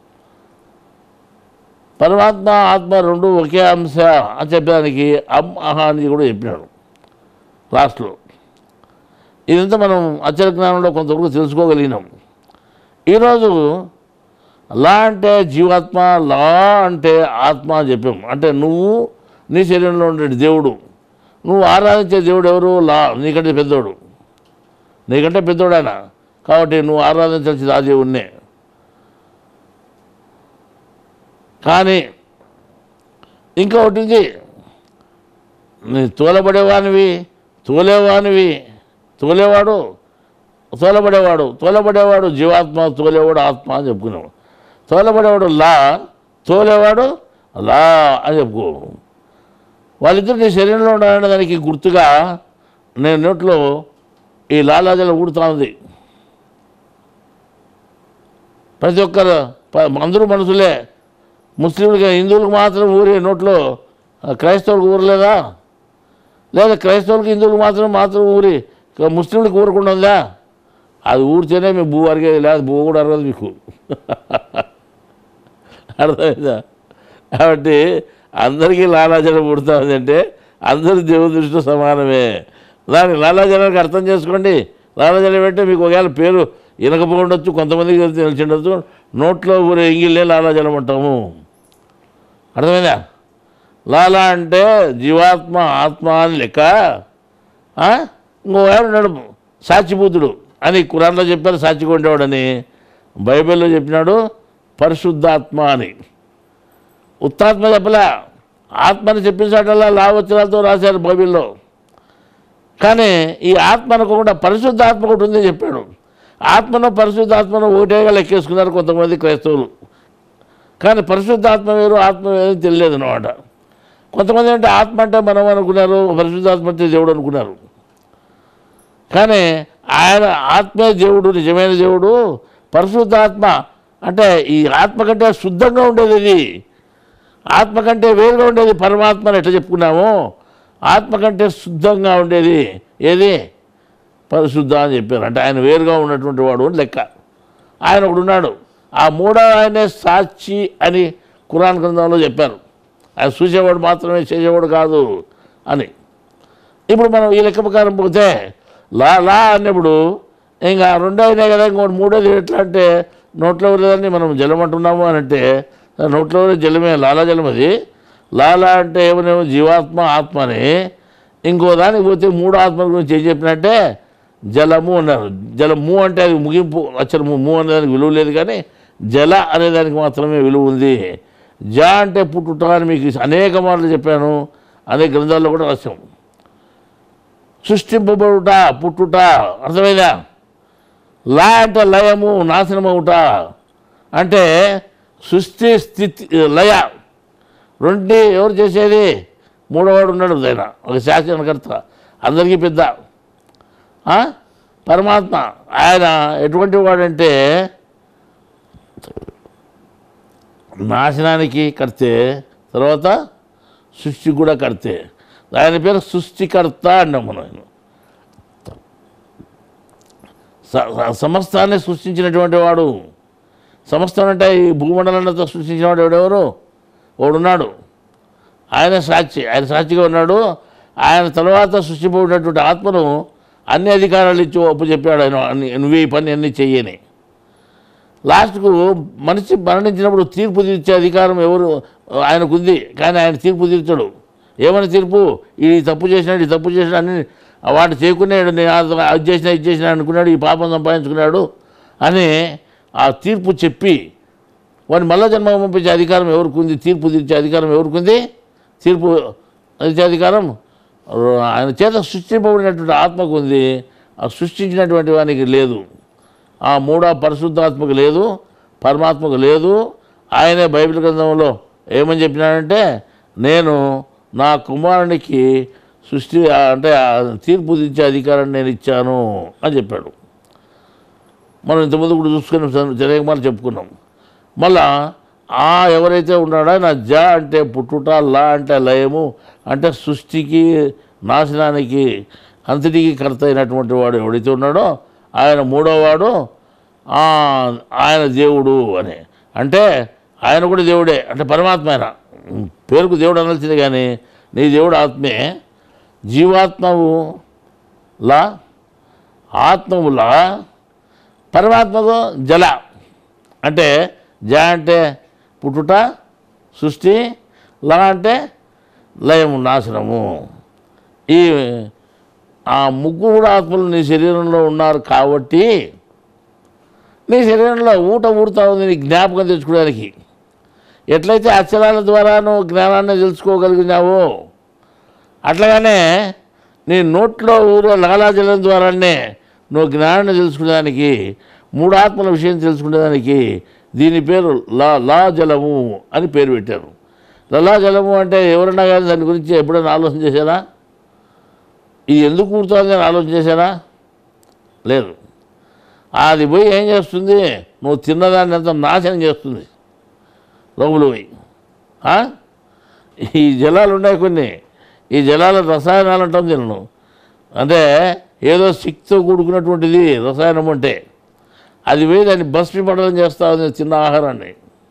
Speaker 1: పరమాత్మ ఆత్మ రెండు ఒకే అంశ అని చెప్పడానికి అమ్ అహ అని కూడా చెప్పినాడు లాస్ట్లో ఇదంతా మనం అచర జ్ఞానంలో కొంతవరకు తెలుసుకోగలిగినాం ఈరోజు లా అంటే జీవాత్మ లా అంటే ఆత్మ అని చెప్పాం అంటే నువ్వు నీ శరీరంలో ఉండే దేవుడు నువ్వు ఆరాధించే దేవుడు ఎవరు లా నీకంటే పెద్దోడు నీకంటే పెద్దోడు ఆయన కాబట్టి నువ్వు ఆరాధించాల్సింది ఆ దేవుడినే కానీ ఇంకొకటి ఉంది నీ తోలబడేవానివి తోలేవానివి తోలేవాడు తోలబడేవాడు తోలబడేవాడు జీవాత్మ తోలేవాడు ఆత్మ అని చెప్పుకున్నావు తోలబడేవాడు లా తోలేవాడు లా అని చెప్పుకో వాళ్ళిద్దరు నీ శరీరంలో ఉండాలనే దానికి గుర్తుగా నేను నోట్లో ఈ లాలాజల ఊడుతా ఉంది ప్రతి ఒక్కరు ప- అందరూ మనుషులే ముస్లింలకి హిందువులకు మాత్రం ఊరే నోట్లో ఆ, క్రైస్తవులకు ఊరలేదా లేదా క్రైస్తవులకి హిందువులకు మాత్రం మాత్రం ఊరి ఇక ముస్లింలకు ఊరకుండా ఉందా అది ఊరితేనే మీ భూ అరిగేది లేదు భూ కూడా అరగదు మీకు అర్థమైందా కాబట్టి అందరికీ లాలాజలం పుడుతూ ఉందంటే అందరూ దేవుని దృష్టిలో సమానమే దాని లాలాజలానికి అర్థం చేసుకోండి లాలాజలం అంటే మీకు ఒకవేళ పేరు వినకపోవచ్చు కొంతమందికి తెలిసి ఉండొచ్చు నోట్లో ఊరే ఎంగిల్లే లాలాజలం అంటాము అర్థమైందా లాలా అంటే జీవాత్మ ఆత్మ అని లెక్క ఆ? ఇంకో ఎవరు ఉన్నాడు సాక్షిభూతుడు అని కురాన్లో చెప్పారు సాక్షిగా ఉండేవాడని బైబిల్లో చెప్పినాడు పరిశుద్ధాత్మ అని ఉత్తాత్మ చెప్పలే ఆత్మని చెప్పినసాటల్లా లావచనాలతో రాశారు బైబిల్లో కానీ ఈ ఆత్మ అనుకోకుండా పరిశుద్ధాత్మ ఒకటి ఉంది చెప్పాడు ఆత్మను పరిశుద్ధాత్మను ఒకటేగా లెక్కేసుకున్నారు కొంతమంది క్రైస్తవులు కానీ పరిశుద్ధాత్మ వేరు ఆత్మ వేరు తెలియలేదు అనమాట కొంతమంది అంటే ఆత్మ అంటే మనం అనుకున్నారు పరిశుద్ధాత్మ అంటే దేవుడు అనుకున్నారు కానీ ఆయన ఆత్మే దేవుడు నిజమైన దేవుడు పరిశుద్ధాత్మ అంటే ఈ ఆత్మ కంటే శుద్ధంగా ఉండేది ఇది ఆత్మ కంటే వేరుగా ఉండేది పరమాత్మ అని ఎట్లా చెప్పుకున్నాము ఆత్మ కంటే శుద్ధంగా ఉండేది ఏది పరిశుద్ధ అని చెప్పారు అంటే ఆయన వేరుగా ఉన్నటువంటి వాడు అని లెక్క ఆయన ఒకడు ఉన్నాడు ఆ మూడో ఆయనే సాక్షి అని కురాన్ గ్రంథంలో చెప్పారు ఆయన చూసేవాడు మాత్రమే చేసేవాడు కాదు అని ఇప్పుడు మనం ఈ లెక్క ప్రకారం పోతే లా లా అన్నప్పుడు ఇంకా రెండో అయినాయి కదా ఇంకోటి మూడోది ఎట్లా అంటే నోట్లో లేదని మనం జలం అంటున్నాము అని అంటే నోట్లో ఊరే జలమే లాలా జలం అది లాలా అంటే ఏమనేమో జీవాత్మ ఆత్మ అని ఇంకో దానికి పోతే మూడు ఆత్మల గురించి ఏం చెప్పినట్టే జలము అన్నారు జలము అంటే అది ముగింపు అక్షరము ము అనే దానికి విలువ లేదు కానీ జల అనే దానికి మాత్రమే విలువ ఉంది జ అంటే పుట్టుట అని మీకు అనేక మార్లు చెప్పాను అనేక గ్రంథాల్లో కూడా రాశాం సృష్టింపబడుట పుట్టుట అర్థమైందా లా అంటే లయము నాశనమవుట అంటే సృష్టి స్థితి లయ రెండు ఎవరు చేసేది మూడోవాడు ఉన్నాడు ఆయన ఒక శాసనకర్త అందరికీ పెద్ద ఆ? పరమాత్మ ఆయన ఎటువంటి వాడంటే నాశనానికి కర్తే తర్వాత సృష్టి కూడా కర్తే ఆయన పేరు సృష్టికర్త అన్నాం మనం ఆయన స- స- సమస్తాన్ని సృష్టించినటువంటి వాడు సమస్తం అంటే ఈ భూమండలంతో సృష్టించిన వాడు ఎవడెవరు వాడున్నాడు ఆయన సాక్షి ఆయన సాక్షిగా ఉన్నాడు ఆయన తర్వాత సృష్టిపోయినటువంటి ఆత్మను అన్ని అధికారాలు ఇచ్చి ఒప్పు చెప్పాడు ఆయన అన్ని నువ్వు ఈ పని అన్నీ చెయ్యని లాస్ట్కు మనిషి మరణించినప్పుడు తీర్పు తీర్చే అధికారం ఎవరు ఆయనకుంది కానీ ఆయన తీర్పు తీర్చడు ఏమని తీర్పు ఈ తప్పు చేసినాడు ఈ తప్పు చేసినాడు అని వాడు చేయకున్నాడు నేను అది అది చేసినా ఇది చేసినా అనుకున్నాడు ఈ పాపం సంపాదించుకున్నాడు అని ఆ తీర్పు చెప్పి వాడిని మళ్ళా జన్మ పంపించే అధికారం ఎవరికి ఉంది తీర్పు తీర్చే అధికారం ఎవరికి ఉంది తీర్పు ఇచ్చే అధికారం ఆయన చేత సృష్టింపబడినటువంటి ఆత్మకు ఉంది ఆ సృష్టించినటువంటి వానికి లేదు ఆ మూడో పరిశుద్ధాత్మకు లేదు పరమాత్మకు లేదు ఆయనే బైబిల్ గ్రంథంలో ఏమని చెప్పినాడంటే నేను నా కుమారునికి సృష్టి అంటే ఆ తీర్పు తీర్చే అధికారాన్ని నేను ఇచ్చాను అని చెప్పాడు మనం ఇంతకుముందు కూడా చూసుకుని జనకుమార్ చెప్పుకున్నాం మళ్ళా ఆ ఎవరైతే ఉన్నాడో నా జ అంటే పుట్టుట లా అంటే లయము అంటే సృష్టికి నాశనానికి అంతటికి కర్త అయినటువంటి వాడు ఎవడైతే ఉన్నాడో ఆయన మూడోవాడు ఆ, ఆయన దేవుడు అని అంటే ఆయన కూడా దేవుడే అంటే పరమాత్మ ఆయన పేరుకు దేవుడు అనాల్సిందే కానీ నీ దేవుడు ఆత్మే జీవాత్మవు లా ఆత్మవులా పరమాత్మకు జల అంటే జ అంటే పుట్టుట సృష్టి ల అంటే లయము నాశనము ఈ ఆ ముగ్గురు ఆత్మలు నీ శరీరంలో ఉన్నారు కాబట్టి నీ శరీరంలో ఊట ఊరుతా ఉంది నీ జ్ఞాపకం తెచ్చుకోవడానికి ఎట్లయితే అక్షరాల ద్వారా నువ్వు జ్ఞానాన్ని తెలుసుకోగలిగినావో అట్లాగానే నీ నోట్లో ఊరే లాలాజలం ద్వారానే నువ్వు జ్ఞానాన్ని తెలుసుకునేదానికి మూడు ఆత్మల విషయం తెలుసుకునేదానికి దీని పేరు లా లా జలము అని పేరు పెట్టారు లలా జలము అంటే ఎవరన్నా కానీ దాని గురించి ఎప్పుడైనా ఆలోచన చేశారా ఇది ఎందుకు కూర్చోవాలి అని ఆలోచన చేశారా లేదు అది పోయి ఏం చేస్తుంది నువ్వు తిన్నదాన్ని అంత నాశనం చేస్తుంది లోపల పోయి ఆ? ఈ జలాలు ఉన్నాయి కొన్ని ఈ జలాల రసాయనాలు అంటాం తినను అంటే ఏదో శక్తితో కూడుకున్నటువంటిది రసాయనం అంటే అది పోయి దాన్ని భస్మీపడడం చేస్తూ ఉంది చిన్న ఆహారాన్ని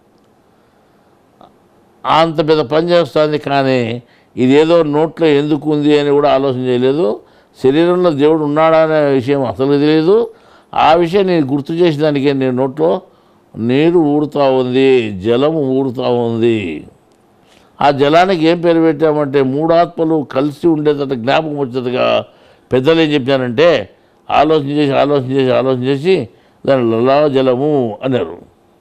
Speaker 1: అంత పెద్ద పని చేస్తుంది కానీ ఇదేదో నోట్లో ఎందుకు ఉంది అని కూడా ఆలోచన చేయలేదు శరీరంలో దేవుడు ఉన్నాడా అనే విషయం అసలు తెలియదు ఆ విషయం నేను గుర్తు చేసేదానికే నేను నోట్లో నీరు ఊడుతూ ఉంది జలము ఊడుతూ ఉంది ఆ జలానికి ఏం పేరు పెట్టామంటే మూడు ఆత్మలు కలిసి ఉండేటట్టు జ్ఞాపకం వచ్చేట్టుగా పెద్దలు ఏం చెప్పారంటే ఆలోచన చేసి ఆలోచన చేసి ఆలోచన చేసి దాని లలా జలము అన్నారు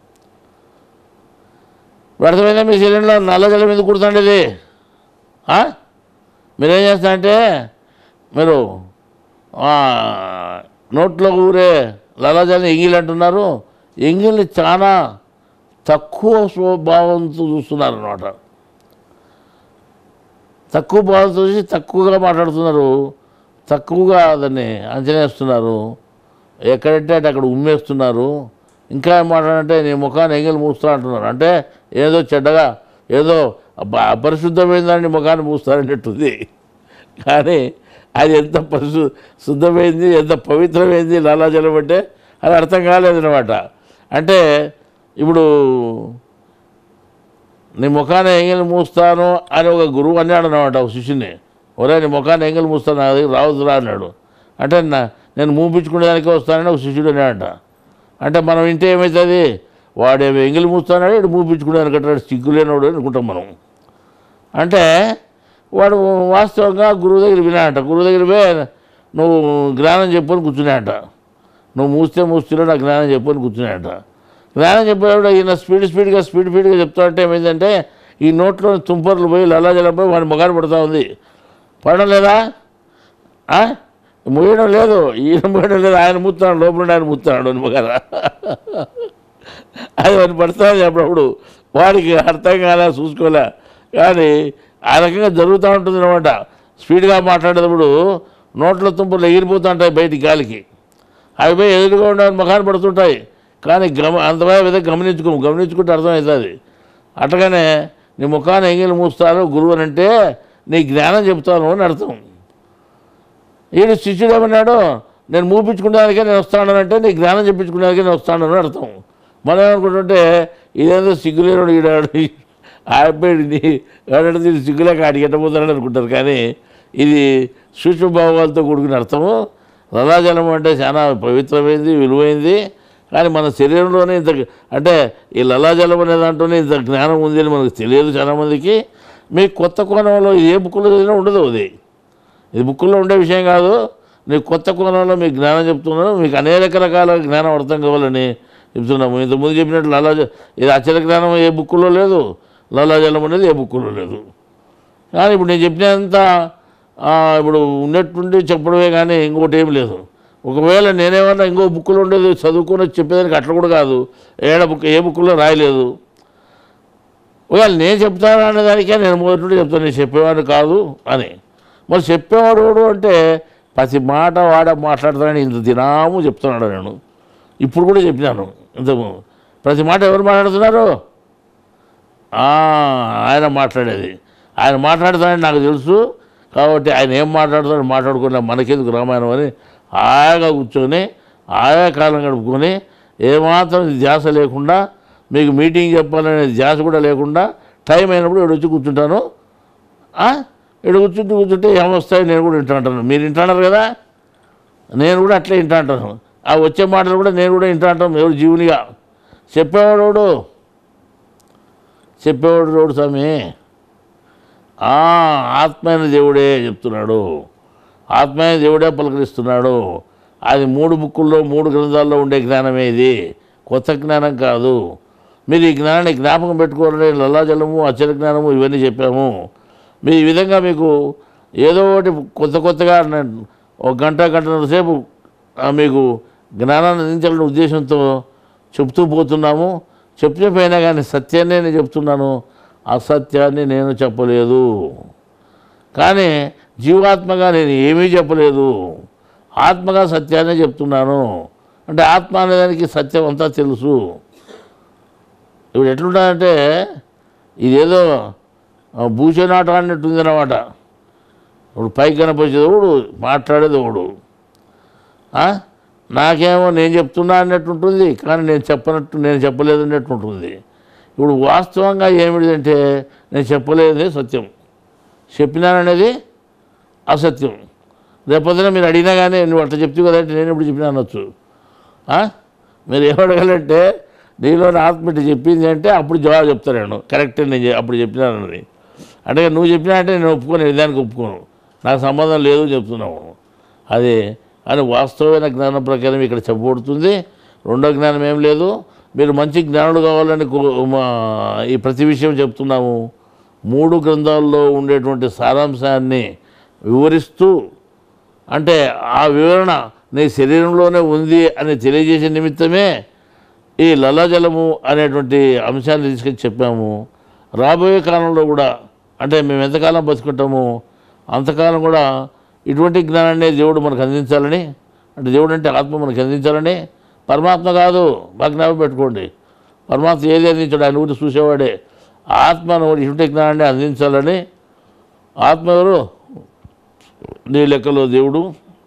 Speaker 1: అర్థమైందా మీ శరీరంలో నల్ల జలం ఎందుకు కుడుతుండేది ఆ? మీరేం చేస్తారంటే మీరు ఆ, నోట్లో ఊరే లలాజాన్ని ఎంగిల్ అంటున్నారు ఎంగిల్ని చాలా తక్కువ స్వభావంతో చూస్తున్నారు అనమాట తక్కువ భావంతో చూసి తక్కువగా మాట్లాడుతున్నారు తక్కువగా దాన్ని అంచనా వేస్తున్నారు ఎక్కడంటే అటు అక్కడ ఉమ్మేస్తున్నారు ఇంకా ఏం మాట్లాడంటే నీ ముఖాన్ని ఎంగిల్ మూస్తా అంటున్నారు అంటే ఏదో చెడ్డగా ఏదో అబ్బ- అపరిశుద్ధమైందని ముఖాన్ని మూస్తారన్నట్టుంది కానీ అది ఎంత పరిశు శుద్ధమైంది ఎంత పవిత్రమైంది లాలాజలం అంటే అది అర్థం కాలేదన్నమాట అంటే ఇప్పుడు నీ ముఖాన్ని ఎంగిలి మూస్తాను అని ఒక గురువు అన్నాడు అనమాట ఒక శిష్యుని ఒరే నీ ముఖాన్ని ఎంగిలి మూస్తాను నా దగ్గర రావద్దురా అన్నాడు అంటే నా నేను మూపించుకునేదానికి వస్తానని ఒక శిష్యుడు అన్నాడట అంటే మనం ఇంటే ఏమవుతుంది వాడేమో ఎంగిలి మూస్తానాడు ఇటు మూపించుకునేదానికి అంటాడు సిగ్గులేనోడు అనుకుంటాం మనం అంటే వాడు వాస్తవంగా గురువు దగ్గర వినాడంట గురువు దగ్గర పోయి నువ్వు జ్ఞానం చెప్పుకొని కూర్చున్నాడంట నువ్వు మూస్తే మూస్తేలో నాకు జ్ఞానం చెప్పుకొని కూర్చున్నాడంట జ్ఞానం చెప్పేటప్పుడు ఈయన స్పీడ్ స్పీడ్గా స్పీడ్ స్పీడ్గా చెప్తా అంటే ఏమైందంటే ఈ నోట్లో తుంపర్లు పోయి లలాజలం పోయి వాడి మొగాన్ని పడుతూ ఉంది పడడం లేదా ఆ? మూయడం లేదు ఈయన మూయడం లేదు ఆయన మూస్తున్నాడు లోపల ఉండి ఆయన మూస్తున్నాడు అని మొగాల అది వాడిని పడుతుంది అప్పుడప్పుడు వాడికి అర్థం కాలే చూసుకోలే కానీ ఆ రకంగా జరుగుతూ ఉంటుంది అనమాట స్పీడ్గా మాట్లాడేటప్పుడు నోట్ల తుంపులు ఎగిరిపోతూ ఉంటాయి బయటికి గాలికి అవి పోయి ఎదురుగా ఉండే ముఖాన్ని పడుతుంటాయి కానీ గమ అంతవే విధంగా గమనించుకోము గమనించుకుంటే అర్థమవుతుంది అట్లాగనే నీ ముఖాన్ని ఎంగిలి మూస్తారు గురువు అని అంటే నీ జ్ఞానం చెప్తాను అని అర్థం ఈడు శిష్యుడు ఏమన్నాడు నేను మూపించుకునేదానికే నేను వస్తానంటే నీ జ్ఞానం చెప్పించుకునేదానికే నేను వస్తానని అర్థం మనం ఏమనుకుంటుంటే ఇదేదో సిగ్గులేనుడు ఈడాడు ఆపేడిని ఎవరంటే సిగ్గులేక ఆడికి ఎట్టబోతాడని అనుకుంటారు కానీ ఇది సూక్ష్మభావాలతో కూడుకున్న అర్థము లలాజలం అంటే చాలా పవిత్రమైంది విలువైంది కానీ మన శరీరంలోనే ఇంత అంటే ఈ లలాజలం అనే దాంట్లోనే ఇంత జ్ఞానం ఉంది అని మనకు తెలియదు చాలామందికి మీకు కొత్త కోణంలో ఏ బుక్లో చదివినా ఉండదు అది ఇది బుక్కుల్లో ఉండే విషయం కాదు నీకు కొత్త కోణంలో మీకు జ్ఞానం చెప్తున్నాను మీకు అనేక రకాల జ్ఞానం అర్థం కావాలని చెప్తున్నాము ఇంతకుముందు చెప్పినట్టు లలాజ ఇది అక్షర జ్ఞానం ఏ బుక్కులో లేదు లలాజలం అనేది ఏ బుక్కులో లేదు కానీ ఇప్పుడు నేను చెప్పినంత ఆ, ఇప్పుడు ఉన్నట్టుండి చెప్పడమే కానీ ఇంకోటి ఏం లేదు ఒకవేళ నేనేమన్నా ఇంకో బుక్కులో ఉండేది చదువుకొని వచ్చి చెప్పేదానికి అట్లా కూడా కాదు ఏడ బుక్ ఏ బుక్కులో రాయలేదు ఒకవేళ నేను చెప్తాను అనేదానికే నేను మొదటి నుండి చెప్తాను నేను చెప్పేవాడు కాదు అని మరి చెప్పేవాడు ఎవడు అంటే ప్రతి మాట వాడ మాట్లాడతానని ఇంత దినాము చెప్తున్నాడు నేను ఇప్పుడు కూడా చెప్పినాను ఇంత ప్రతి మాట ఎవరు మాట్లాడుతున్నారు ఆ, ఆయన మాట్లాడేది ఆయన మాట్లాడతానని నాకు తెలుసు కాబట్టి ఆయన ఏం మాట్లాడతాడో మాట్లాడుకున్నా మనకెందుకు రామాయణం అని హాయిగా కూర్చొని ఆయా కాలం గడుపుకొని ఏమాత్రం ధ్యాస లేకుండా మీకు మీటింగ్ చెప్పాలనే ధ్యాస కూడా లేకుండా టైం అయినప్పుడు ఇక్కడ వచ్చి కూర్చుంటాను ఆ? ఇక్కడ కూర్చుంటూ కూర్చుంటే ఏమొస్తాయి నేను కూడా వింటా అంటాను మీరు వింటున్నారు కదా నేను కూడా అట్లే వింటా అంటాను ఆ వచ్చే మాటలు కూడా నేను కూడా వింటా అంటాను ఎవరు జీవునిగా చెప్పేవాడు ఎవడు? చెప్పేవాడు రోడ్డు స్వామి ఆ, ఆత్మైన దేవుడే చెప్తున్నాడు ఆత్మైన దేవుడే పలకరిస్తున్నాడు అది మూడు బుక్కుల్లో మూడు గ్రంథాల్లో ఉండే జ్ఞానమే ఇది కొత్త జ్ఞానం కాదు మీరు ఈ జ్ఞానాన్ని జ్ఞాపకం పెట్టుకోవాలని లలాజలము అక్షర జ్ఞానము ఇవన్నీ చెప్పాము మీ ఈ విధంగా మీకు ఏదో ఒకటి కొత్త కొత్తగా న- ఒక గంట గంటన్నర సేపు ఆ, మీకు జ్ఞానాన్ని అందించాలనే ఉద్దేశంతో చెప్తూ పోతున్నాము చెప్తే పోయినా కానీ సత్యాన్నే నేను చెప్తున్నాను అసత్యాన్ని నేను చెప్పలేదు కానీ జీవాత్మగా నేను ఏమీ చెప్పలేదు ఆత్మగా సత్యాన్నే చెప్తున్నాను అంటే ఆత్మ అనేదానికి సత్యం అంతా తెలుసు ఇప్పుడు ఎట్లుంటుందంటే ఇదేదో ఆ, భూషణాట అన్నట్టుంది అన్నమాట ఇప్పుడు పైకి కనిపించేది ఒకడు మాట్లాడేది ఒకడు ఆ? నాకేమో నేను చెప్తున్నా అన్నట్టు ఉంటుంది కానీ నేను చెప్పనట్టు నేను చెప్పలేదు అన్నట్టు ఉంటుంది ఇప్పుడు వాస్తవంగా ఏమిటిదంటే నేను చెప్పలేదు సత్యం చెప్పినాననేది అసత్యం రేపొద్దున మీరు అడిగినా కానీ నువ్వు అట్లా చెప్తూ కదా అంటే నేను ఇప్పుడు చెప్పినా అనొచ్చు ఆ? మీరు ఏమడగలంటే నీలో ఆత్మ ఇట్లా చెప్పింది అంటే అప్పుడు జవాబు చెప్తాను నేను కరెక్ట్ నేను చె- అప్పుడు చెప్పినానని అంటే నువ్వు చెప్పినా అంటే నేను ఒప్పుకోను దానికి ఒప్పుకోను నాకు సంబంధం లేదు చెప్తున్నావు అది అని వాస్తవమైన జ్ఞానం ప్రకారం ఇక్కడ చెప్పబడుతుంది రెండో జ్ఞానం ఏం లేదు మీరు మంచి జ్ఞానుడు కావాలని కో- మా ఈ ప్రతి విషయం చెప్తున్నాము మూడు గ్రంథాల్లో ఉండేటువంటి సారాంశాన్ని వివరిస్తూ అంటే ఆ వివరణ నీ శరీరంలోనే ఉంది అని తెలియజేసే నిమిత్తమే ఈ లలాజలము అనేటువంటి అంశాన్ని తీసుకొచ్చి చెప్పాము రాబోయే కాలంలో కూడా అంటే మేము ఎంతకాలం బతుకుంటామో అంతకాలం కూడా ఇటువంటి జ్ఞానాన్ని దేవుడు మనకు అందించాలని అంటే దేవుడు అంటే ఆత్మ మనకు అందించాలని పరమాత్మ కాదు బాగా జ్ఞాపకం పెట్టుకోండి పరమాత్మ ఏది అందించాడు ఆయన ఊరి చూసేవాడే ఆత్మను ఇటువంటి జ్ఞానాన్ని అందించాలని ఆత్మ ఎవరు నీ లెక్కలో దేవుడు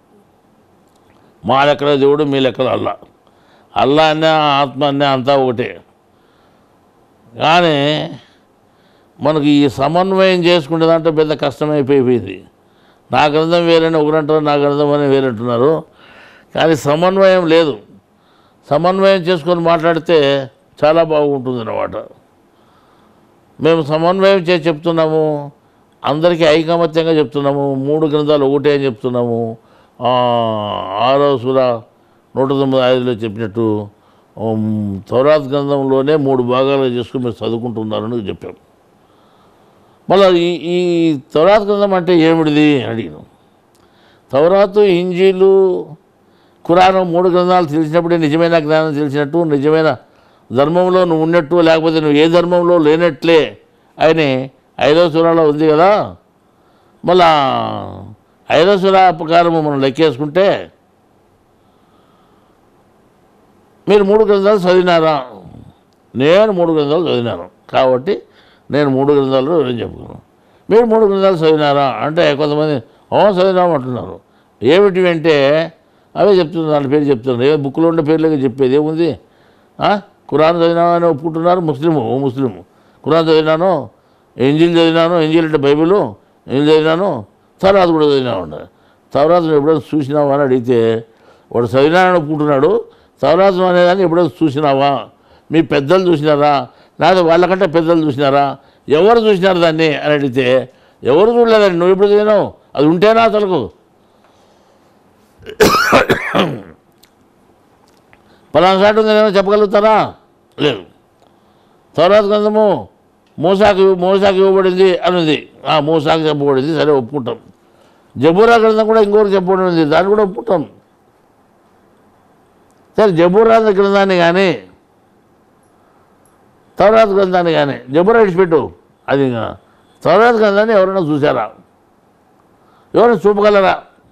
Speaker 1: మా లెక్కలో దేవుడు మీ లెక్కలో అల్లా అల్లా అన్న ఆత్మ అన్న అంతా ఒకటే కానీ మనకి ఈ సమన్వయం చేసుకునే దాంట్లో పెద్ద కష్టమైపోయింది నా గ్రంథం వేరని ఒకరంటారు నా గ్రంథం అని వేరంటున్నారు కానీ సమన్వయం లేదు సమన్వయం చేసుకొని మాట్లాడితే చాలా బాగుంటుంది అన్నమాట మేము సమన్వయం చేసి చెప్తున్నాము అందరికీ ఐకమత్యంగా చెప్తున్నాము మూడు గ్రంథాలు ఒకటే అని చెప్తున్నాము ఆ, ఆరో సుర నూట తొమ్మిది ఐదులో చెప్పినట్టు ఉమ్, తౌరాత్ గ్రంథంలోనే మూడు భాగాలుగా చేసుకుని మీరు చదువుకుంటున్నారని చెప్పాం మళ్ళీ ఈ ఈ తౌరాత్ గ్రంథం అంటే ఏమిటిది అని అడిగాను తౌరాతు ఇంజీలు ఖురాను మూడు గ్రంథాలు తెలిసినప్పుడే నిజమైన జ్ఞానం తెలిసినట్టు నిజమైన ధర్మంలో నువ్వు ఉన్నట్టు లేకపోతే నువ్వు ఏ ధర్మంలో లేనట్లే అని ఐదో సురాలో ఉంది కదా మళ్ళా ఐదో సురా ప్రకారం మనం లెక్కేసుకుంటే మీరు మూడు గ్రంథాలు చదివినారా నేను మూడు గ్రంథాలు చదివినాను కాబట్టి నేను మూడు గ్రంథాలు ఏం చెప్పుకున్నాను మీరు మూడు గ్రంథాలు చదివినారా అంటే కొంతమంది ఓ చదివినాము అంటున్నారు ఏమిటి అంటే అవే చెప్తున్నారు దాని పేరు చెప్తున్నారు ఏ బుక్లో ఉండే పేర్లే చెప్పేది ఏముంది ఆ? ఖురాన్ చదివినాను అని ఒప్పుకుంటున్నారు ముస్లిము ఓ ముస్లిము ఖురాన్ చదివినాను ఎంజిల్ చదివినాను ఎంజిల్ అంటే బైబిల్ ఎంజిల్ చదివినాను తవరాత్ కూడా చదివినాను తవరాత్ ఎప్పుడైనా చూసినావా అని అడిగితే వాడు చదివినానని ఒప్పుకుంటున్నాడు తవరాత్ అనేదాన్ని ఎప్పుడైనా చూసినావా మీ పెద్దలు చూసినారా లేదా వాళ్ళకంటే పెద్దలు చూసినారా ఎవరు చూసినారు దాన్ని అని అడిగితే ఎవరు చూడలేదండి నువ్వు ఎప్పుడు చదివినావు అది ఉంటేనా అసలుకు పలానా సాటి ఉందని చెప్పగలుగుతారా లేదు తర్వాత గ్రంథము మోసాకి మోసాకి ఇవ్వబడింది అని ఉంది ఆ మోసాకి చెప్పబడింది సరే ఒప్పుకుంటాం జబూరా గ్రంథం కూడా ఇంకొకటి చెప్పబడింది దాన్ని కూడా ఒప్పుకుంటాం సరే జబూరా గ్రంథాన్ని కానీ తవరాత్ గ్రంథాన్ని కానీ జబూరా ఇడిచిపెట్టు అది ఇంకా తవరాత్ గ్రంథాన్ని ఎవరైనా చూసారా ఎవరైనా చూపగలరా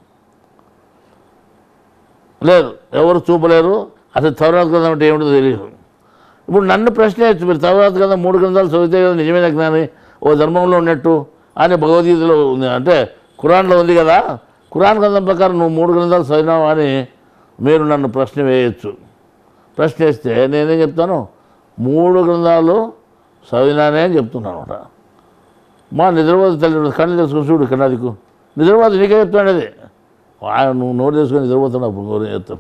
Speaker 1: లేదు ఎవరు చూపలేరు అసలు తవరాత్ గ్రంథం అంటే ఏమిటో తెలియదు ఇప్పుడు నన్ను ప్రశ్న వేయచ్చు మీరు తవరాత్ గ్రంథం మూడు గ్రంథాలు చదివితే కదా నిజమైన జ్ఞాని ఓ ధర్మంలో ఉన్నట్టు అని భగవద్గీతలో ఉంది అంటే ఖురాన్లో ఉంది కదా ఖురాన్ గ్రంథం ప్రకారం నువ్వు మూడు గ్రంథాలు చదివినావు అని మీరు నన్ను ప్రశ్న వేయచ్చు ప్రశ్న వేస్తే నేనేం చెప్తాను మూడు గ్రంథాలు చదివినానే అని చెప్తున్నాను అనమాట మా నిద్రపోతు తల్లి కళ్ళు తెలుసుకుని చూడు కన్నాదికు నిద్రపోతు నీకే చెప్తాను అది ఆయన నువ్వు నోరు చేసుకొని నిద్రపోతున్నావు అప్పుడు నోరు చెప్తాను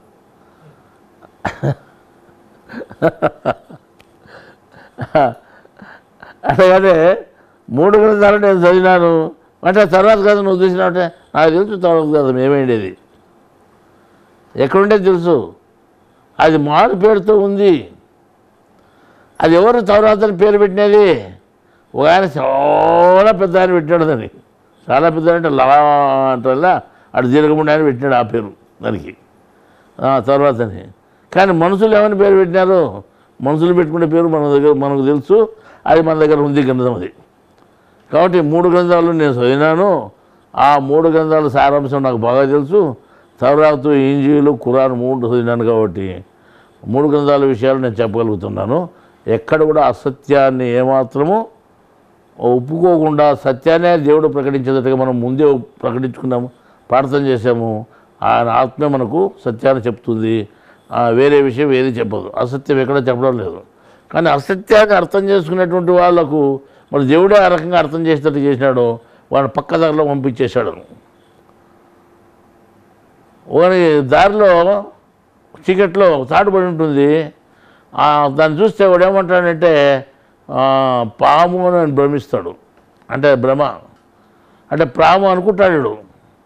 Speaker 1: అట్లాగే మూడు గ్రంథాలు నేను చదివినాను అంటే తర్వాత కదా నువ్వు చూసినావు అంటే నాకు తెలుసు తర్వాత కదా ఏమైండేది ఎక్కడుండే తెలుసు అది మారు పేరుతో ఉంది అది ఎవరు తవరాతని పేరు పెట్టినది ఒక ఆయన చాలా పెద్ద ఆయన పెట్టాడు దాన్ని చాలా పెద్ద అంటే లవా అంటారా అటు దీర్ఘముండి ఆయన పెట్టినాడు ఆ పేరు దానికి ఆ, తర్వాతని కానీ మనుషులు ఏమని పేరు పెట్టినారు మనుషులు పెట్టుకునే పేరు మన దగ్గర మనకు తెలుసు అది మన దగ్గర ఉంది గ్రంథం అది కాబట్టి మూడు గ్రంథాలు నేను చదివినాను ఆ మూడు గ్రంథాల సారాంశం నాకు బాగా తెలుసు తవరాతు ఇంజీలు ఖురాన్ మూడు చదివినాను కాబట్టి మూడు గ్రంథాల విషయాలు నేను చెప్పగలుగుతున్నాను ఎక్కడ కూడా అసత్యాన్ని ఏమాత్రము ఒప్పుకోకుండా సత్యాన్నే దేవుడు ప్రకటించేటట్టుగా మనం ముందే ప్రకటించుకున్నాము ప్రార్థన చేసాము ఆయన ఆత్మ మనకు సత్యాన్ని చెప్తుంది ఆ, వేరే విషయం ఏది చెప్పదు అసత్యం ఎక్కడ చెప్పడం లేదు కానీ అసత్యాన్ని అర్థం చేసుకునేటువంటి వాళ్ళకు మరి దేవుడే ఆ రకంగా అర్థం చేసేటట్టు చేసినాడు వాడిని పక్క దారిలో పంపించేశాడు వాడి దారిలో చీకట్లో తాడుపడి ఉంటుంది ఆ, దాన్ని చూస్తే వాడు ఏమంటాడంటే ఆ, పాము అని ఆయన భ్రమిస్తాడు అంటే భ్రమ అంటే ప్రాము అనుకుంటాడు వీడు.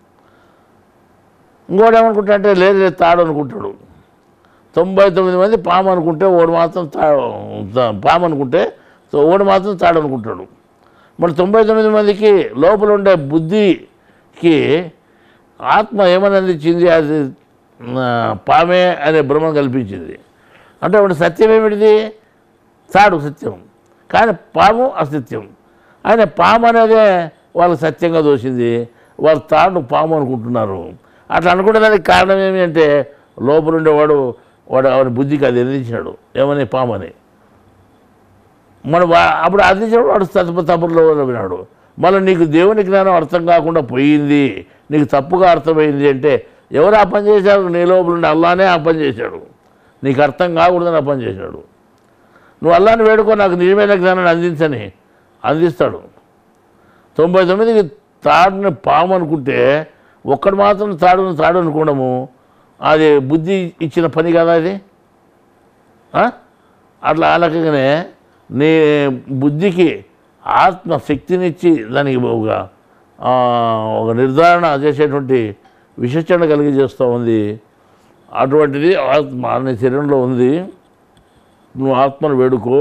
Speaker 1: ఇంకోటి ఏమనుకుంటాడంటే లేదు లేదు తాడు అనుకుంటాడు తొంభై తొమ్మిది మంది పాము అనుకుంటే ఓడు మాత్రం తా తా- పాము అనుకుంటే సో ఓడు మాత్రం తాడు అనుకుంటాడు మరి తొంభై తొమ్మిది మందికి లోపల ఉండే బుద్ధికి ఆత్మ ఏమని అందించింది అది ఆ, పామే అనే భ్రమం కల్పించింది అంటే వాడు సత్యం ఏమిటిది తాడు సత్యం కానీ పాము అసత్యం ఆయన పాము అనేదే వాళ్ళకి సత్యంగా దోసింది వాళ్ళు తాడు పాము అనుకుంటున్నారు అట్లా అనుకునే దానికి కారణం ఏమి అంటే లోపల ఉండేవాడు వాడు అవని బుద్ధికి అది అందించినాడు ఏమని పాము అని మన వా- అప్పుడు అందించినప్పుడు వాడు తప్పు తప్పులో విన్నాడు మళ్ళీ నీకు దేవుని జ్ఞానం అర్థం కాకుండా పోయింది నీకు తప్పుగా అర్థమైంది అంటే ఎవరు ఆ పని చేశారు నీ లోపల ఉండి అల్లానే ఆ పని చేశాడు నీకు అర్థం కాకూడదని ఆ పని చేశాడు నువ్వు అల్లాని వేడుకో నాకు నిజమైన జ్ఞానాన్ని అందించని అందిస్తాడు తొంభై తొమ్మిదికి తాడుని పాము అనుకుంటే ఒక్కడు మాత్రం తాడుని తాడు అనుకోవడము అది బుద్ధి ఇచ్చిన పని కదా అది ఆ? అట్లా ఆ రకంగానే నీ బుద్ధికి ఆత్మ శక్తినిచ్చి దానికి ఒక ఆ, ఒక నిర్ధారణ చేసేటువంటి విశేషణ కలిగి చేస్తూ ఉంది అటువంటిది ఆత్మ నీ శరీరంలో ఉంది నువ్వు ఆత్మను వేడుకో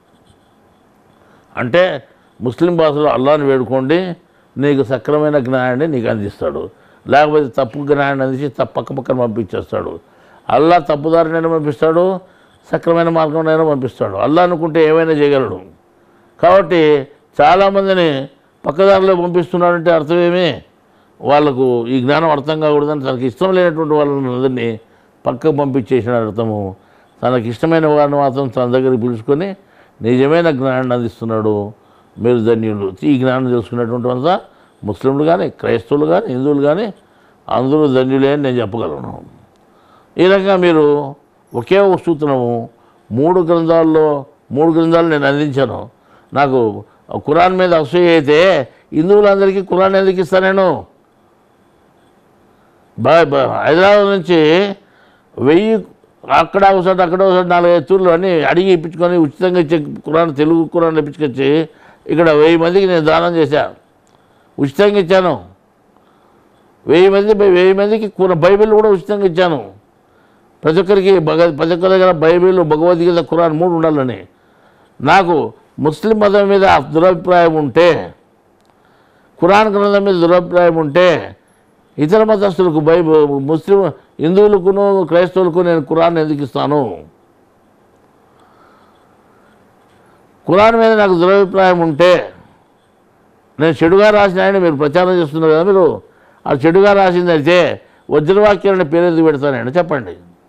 Speaker 1: అంటే ముస్లిం భాషలో అల్లాని వేడుకోండి నీకు సక్రమైన జ్ఞానాన్ని నీకు అందిస్తాడు లేకపోతే తప్పు జ్ఞానాన్ని అందించి తప్ప పక్క పక్కన పంపించేస్తాడు అల్లా తప్పుదారినైనా పంపిస్తాడు సక్రమైన మార్గంలోనైనా పంపిస్తాడు అల్లా అనుకుంటే ఏమైనా చేయగలడు కాబట్టి చాలామందిని పక్కదారిలో పంపిస్తున్నాడంటే అర్థమేమి వాళ్ళకు ఈ జ్ఞానం అర్థం కాకూడదని తనకి ఇష్టం లేనటువంటి వాళ్ళని అందరినీ పక్కకు పంపించేసిన అర్థము తనకి ఇష్టమైన వారిని మాత్రం తన దగ్గరికి పిలుచుకొని నిజమైన జ్ఞానాన్ని అందిస్తున్నాడు మీరు ధన్యులు ఈ జ్ఞానం తెలుసుకున్నటువంటి అంతా ముస్లింలు కానీ క్రైస్తవులు కానీ హిందువులు కానీ అందరూ ధన్యులే అని నేను చెప్పగలను ఈ రకంగా మీరు ఒకే ఒక సూత్రము మూడు గ్రంథాల్లో మూడు గ్రంథాలు నేను అందించాను నాకు ఖురాన్ మీద అసూయ అయితే హిందువులందరికీ ఖురాన్ ఎందుకు ఇస్తాను నేను బా- బా- హైదరాబాద్ నుంచి వెయ్యి అక్కడ ఒకసారి అక్కడ ఒకసారి నాలుగైదు తూర్లు అన్నీ అడిగి ఇప్పించుకొని ఉచితంగా ఇచ్చే కురాన్ తెలుగు కురాన్ ఇప్పించుకొచ్చి ఇక్కడ వెయ్యి మందికి నేను దానం చేశాను ఉచితంగా ఇచ్చాను వెయ్యి మంది వెయ్యి మందికి కూర బైబిల్ కూడా ఉచితంగా ఇచ్చాను ప్రతి ఒక్కరికి భగ ప్రతి ఒక్కరి దగ్గర బైబిల్ భగవద్గీత ఖురాన్ మూడు ఉండాలని నాకు ముస్లిం మతం మీద దురభిప్రాయం ఉంటే ఖురాన్ గ్రంథం మీద దురభిప్రాయం ఉంటే ఇతర మతస్థులకు బైబిల్ ముస్లిం హిందువులకును క్రైస్తవులకు నేను ఖురాన్ ఎందుకు ఇస్తాను ఖురాన్ మీద నాకు దురభిప్రాయం ఉంటే నేను చెడుగా రాసిన ఆయన మీరు ప్రచారం చేస్తున్నారు కదా మీరు ఆ చెడుగా రాసింది అయితే వజ్రవాక్యాలని పేరు ఎందుకు పెడతానండి చెప్పండి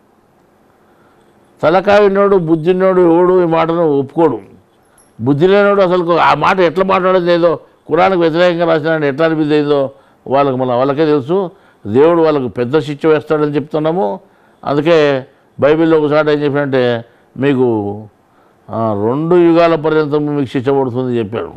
Speaker 1: తలకాయ ఉన్నోడు బుద్ధి ఉన్నోడు ఎవడు ఈ మాటను ఒప్పుకోడు బుద్ధి లేనోడు అసలు ఆ మాట ఎట్లా మాట్లాడేది ఏదో కురానికి వ్యతిరేకంగా రాసినాడు ఎట్లా అనిపించేదో వాళ్ళకి మన వాళ్ళకే తెలుసు దేవుడు వాళ్ళకు పెద్ద శిక్ష వేస్తాడని చెప్తున్నాము అందుకే బైబిల్లో ఒకసారి ఏం చెప్పినంటే మీకు ఆ, రెండు యుగాల పర్యంతం మీకు శిక్ష పడుతుంది చెప్పాడు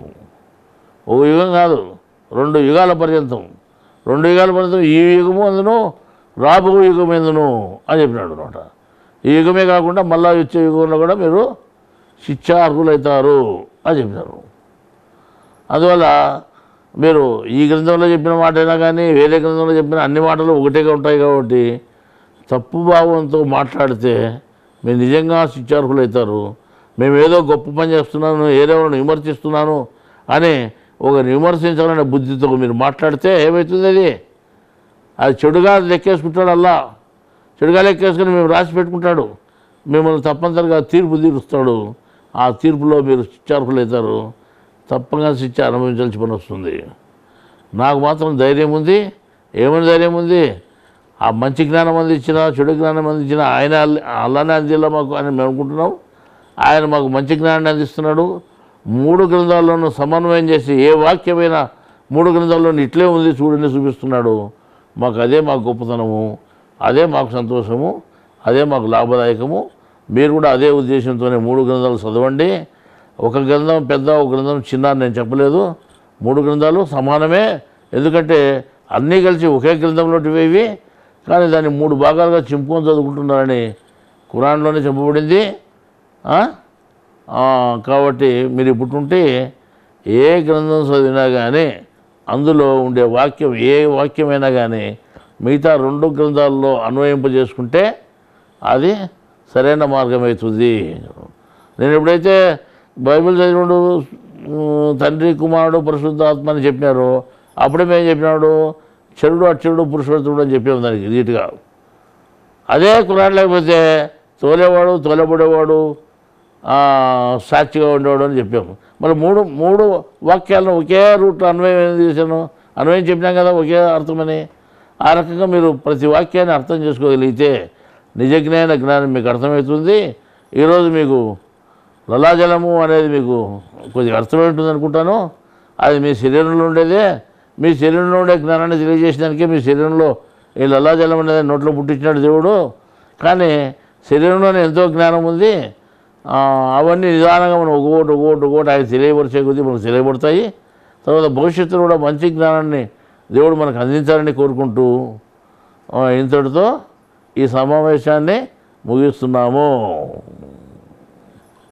Speaker 1: ఒక యుగం కాదు రెండు యుగాల పర్యంతం రెండు యుగాల పర్యంతం ఈ యుగము అందును రాబో యుగం ఎందును అని చెప్పినాడు అనమాట ఈ యుగమే కాకుండా మళ్ళా వచ్చే యుగంలో కూడా మీరు శిక్షార్హులవుతారు అని చెప్పినారు అందువల్ల మీరు ఈ గ్రంథంలో చెప్పిన మాట అయినా కానీ వేరే గ్రంథంలో చెప్పిన అన్ని మాటలు ఒకటేగా ఉంటాయి కాబట్టి తప్పు భావంతో మాట్లాడితే మీరు నిజంగా శిక్షార్హులవుతారు మేము ఏదో గొప్ప పని చేస్తున్నాను ఏదేమైనా విమర్శిస్తున్నాను అని ఒక విమర్శించాలనే బుద్ధితో మీరు మాట్లాడితే ఏమవుతుంది అది అది చెడుగా లెక్కేసుకుంటాడు అల్లా చెడుగా లెక్కేసుకుని మేము రాసి పెట్టుకుంటాడు మిమ్మల్ని తప్పనిసరిగా తీర్పు తీరుస్తాడు ఆ తీర్పులో మీరు శిక్షార్హులు అవుతారు తప్పగా శిక్ష అనుభవించాల్సి పని వస్తుంది నాకు మాత్రం ధైర్యం ఉంది ఏమని ధైర్యం ఉంది ఆ మంచి జ్ఞానం అందించిన చెడు జ్ఞానం అందించిన ఆయన అల్ల- అల్లానే అందిలా మాకు అని మేము అనుకుంటున్నాం ఆయన మాకు మంచి జ్ఞానాన్ని అందిస్తున్నాడు మూడు గ్రంథాల్లోనూ సమన్వయం చేసి ఏ వాక్యమైనా మూడు గ్రంథాల్లోనూ ఇట్లే ఉంది చూడండి చూపిస్తున్నాడు మాకు అదే మాకు గొప్పతనము అదే మాకు సంతోషము అదే మాకు లాభదాయకము మీరు కూడా అదే ఉద్దేశంతోనే మూడు గ్రంథాలు చదవండి ఒక గ్రంథం పెద్ద ఒక గ్రంథం చిన్న అని నేను చెప్పలేదు మూడు గ్రంథాలు సమానమే ఎందుకంటే అన్నీ కలిసి ఒకే గ్రంథంలోటివి ఇవి కానీ దాన్ని మూడు భాగాలుగా చింపుకొని చదువుకుంటున్నారని ఖురాన్లోనే చెప్పబడింది ఆ? ఆ, కాబట్టి మీరు ఇప్పుడు ఉంటే ఏ గ్రంథం చదివినా కానీ అందులో ఉండే వాక్యం ఏ వాక్యమైనా కానీ మిగతా రెండు గ్రంథాల్లో అన్వయింపజేసుకుంటే అది సరైన మార్గం అవుతుంది నేను ఎప్పుడైతే బైబిల్ చదివినప్పుడు ఉమ్, తండ్రి కుమారుడు పరిశుద్ధాత్మ అని చెప్పినారు అప్పుడే మేము చెప్పినాడు చెరుడు అక్షరుడు పురుషోత్తముడు అని చెప్పాము దానికి నీట్గా అదే కురాన్ లేకపోతే తోలేవాడు తోలబడేవాడు ఆ, సాక్షిగా ఉండేవాడు అని చెప్పాము మరి మూడు మూడు వాక్యాలను ఒకే రూట్లో అన్వయం ఏం చేశాను అన్వయం చెప్పినాం కదా ఒకే అర్థమని ఆ రకంగా మీరు ప్రతి వాక్యాన్ని అర్థం చేసుకోగలిగితే నిజజ్ఞాన జ్ఞానం మీకు అర్థమవుతుంది ఈరోజు మీకు లలాజలము అనేది మీకు కొద్దిగా అర్థమవుతుంది అనుకుంటాను అది మీ శరీరంలో ఉండేదే మీ శరీరంలో ఉండే జ్ఞానాన్ని తెలియజేసడానికే మీ శరీరంలో ఈ లలాజలం అనేది నోట్లో పుట్టించినాడు దేవుడు కానీ శరీరంలోనే ఎంతో జ్ఞానం ఉంది ఆ, అవన్నీ నిదానంగా మనం ఒక్కొక్కటి ఒక్కొక్కటి ఒక్కొక్కటి ఆయన తెలియపరిచే కొద్దీ మనకు తెలియబడతాయి తర్వాత భవిష్యత్తులో కూడా మంచి జ్ఞానాన్ని దేవుడు మనకు అందించాలని కోరుకుంటూ ఆ, ఇంతటితో ఈ సమావేశాన్ని ముగిస్తున్నాము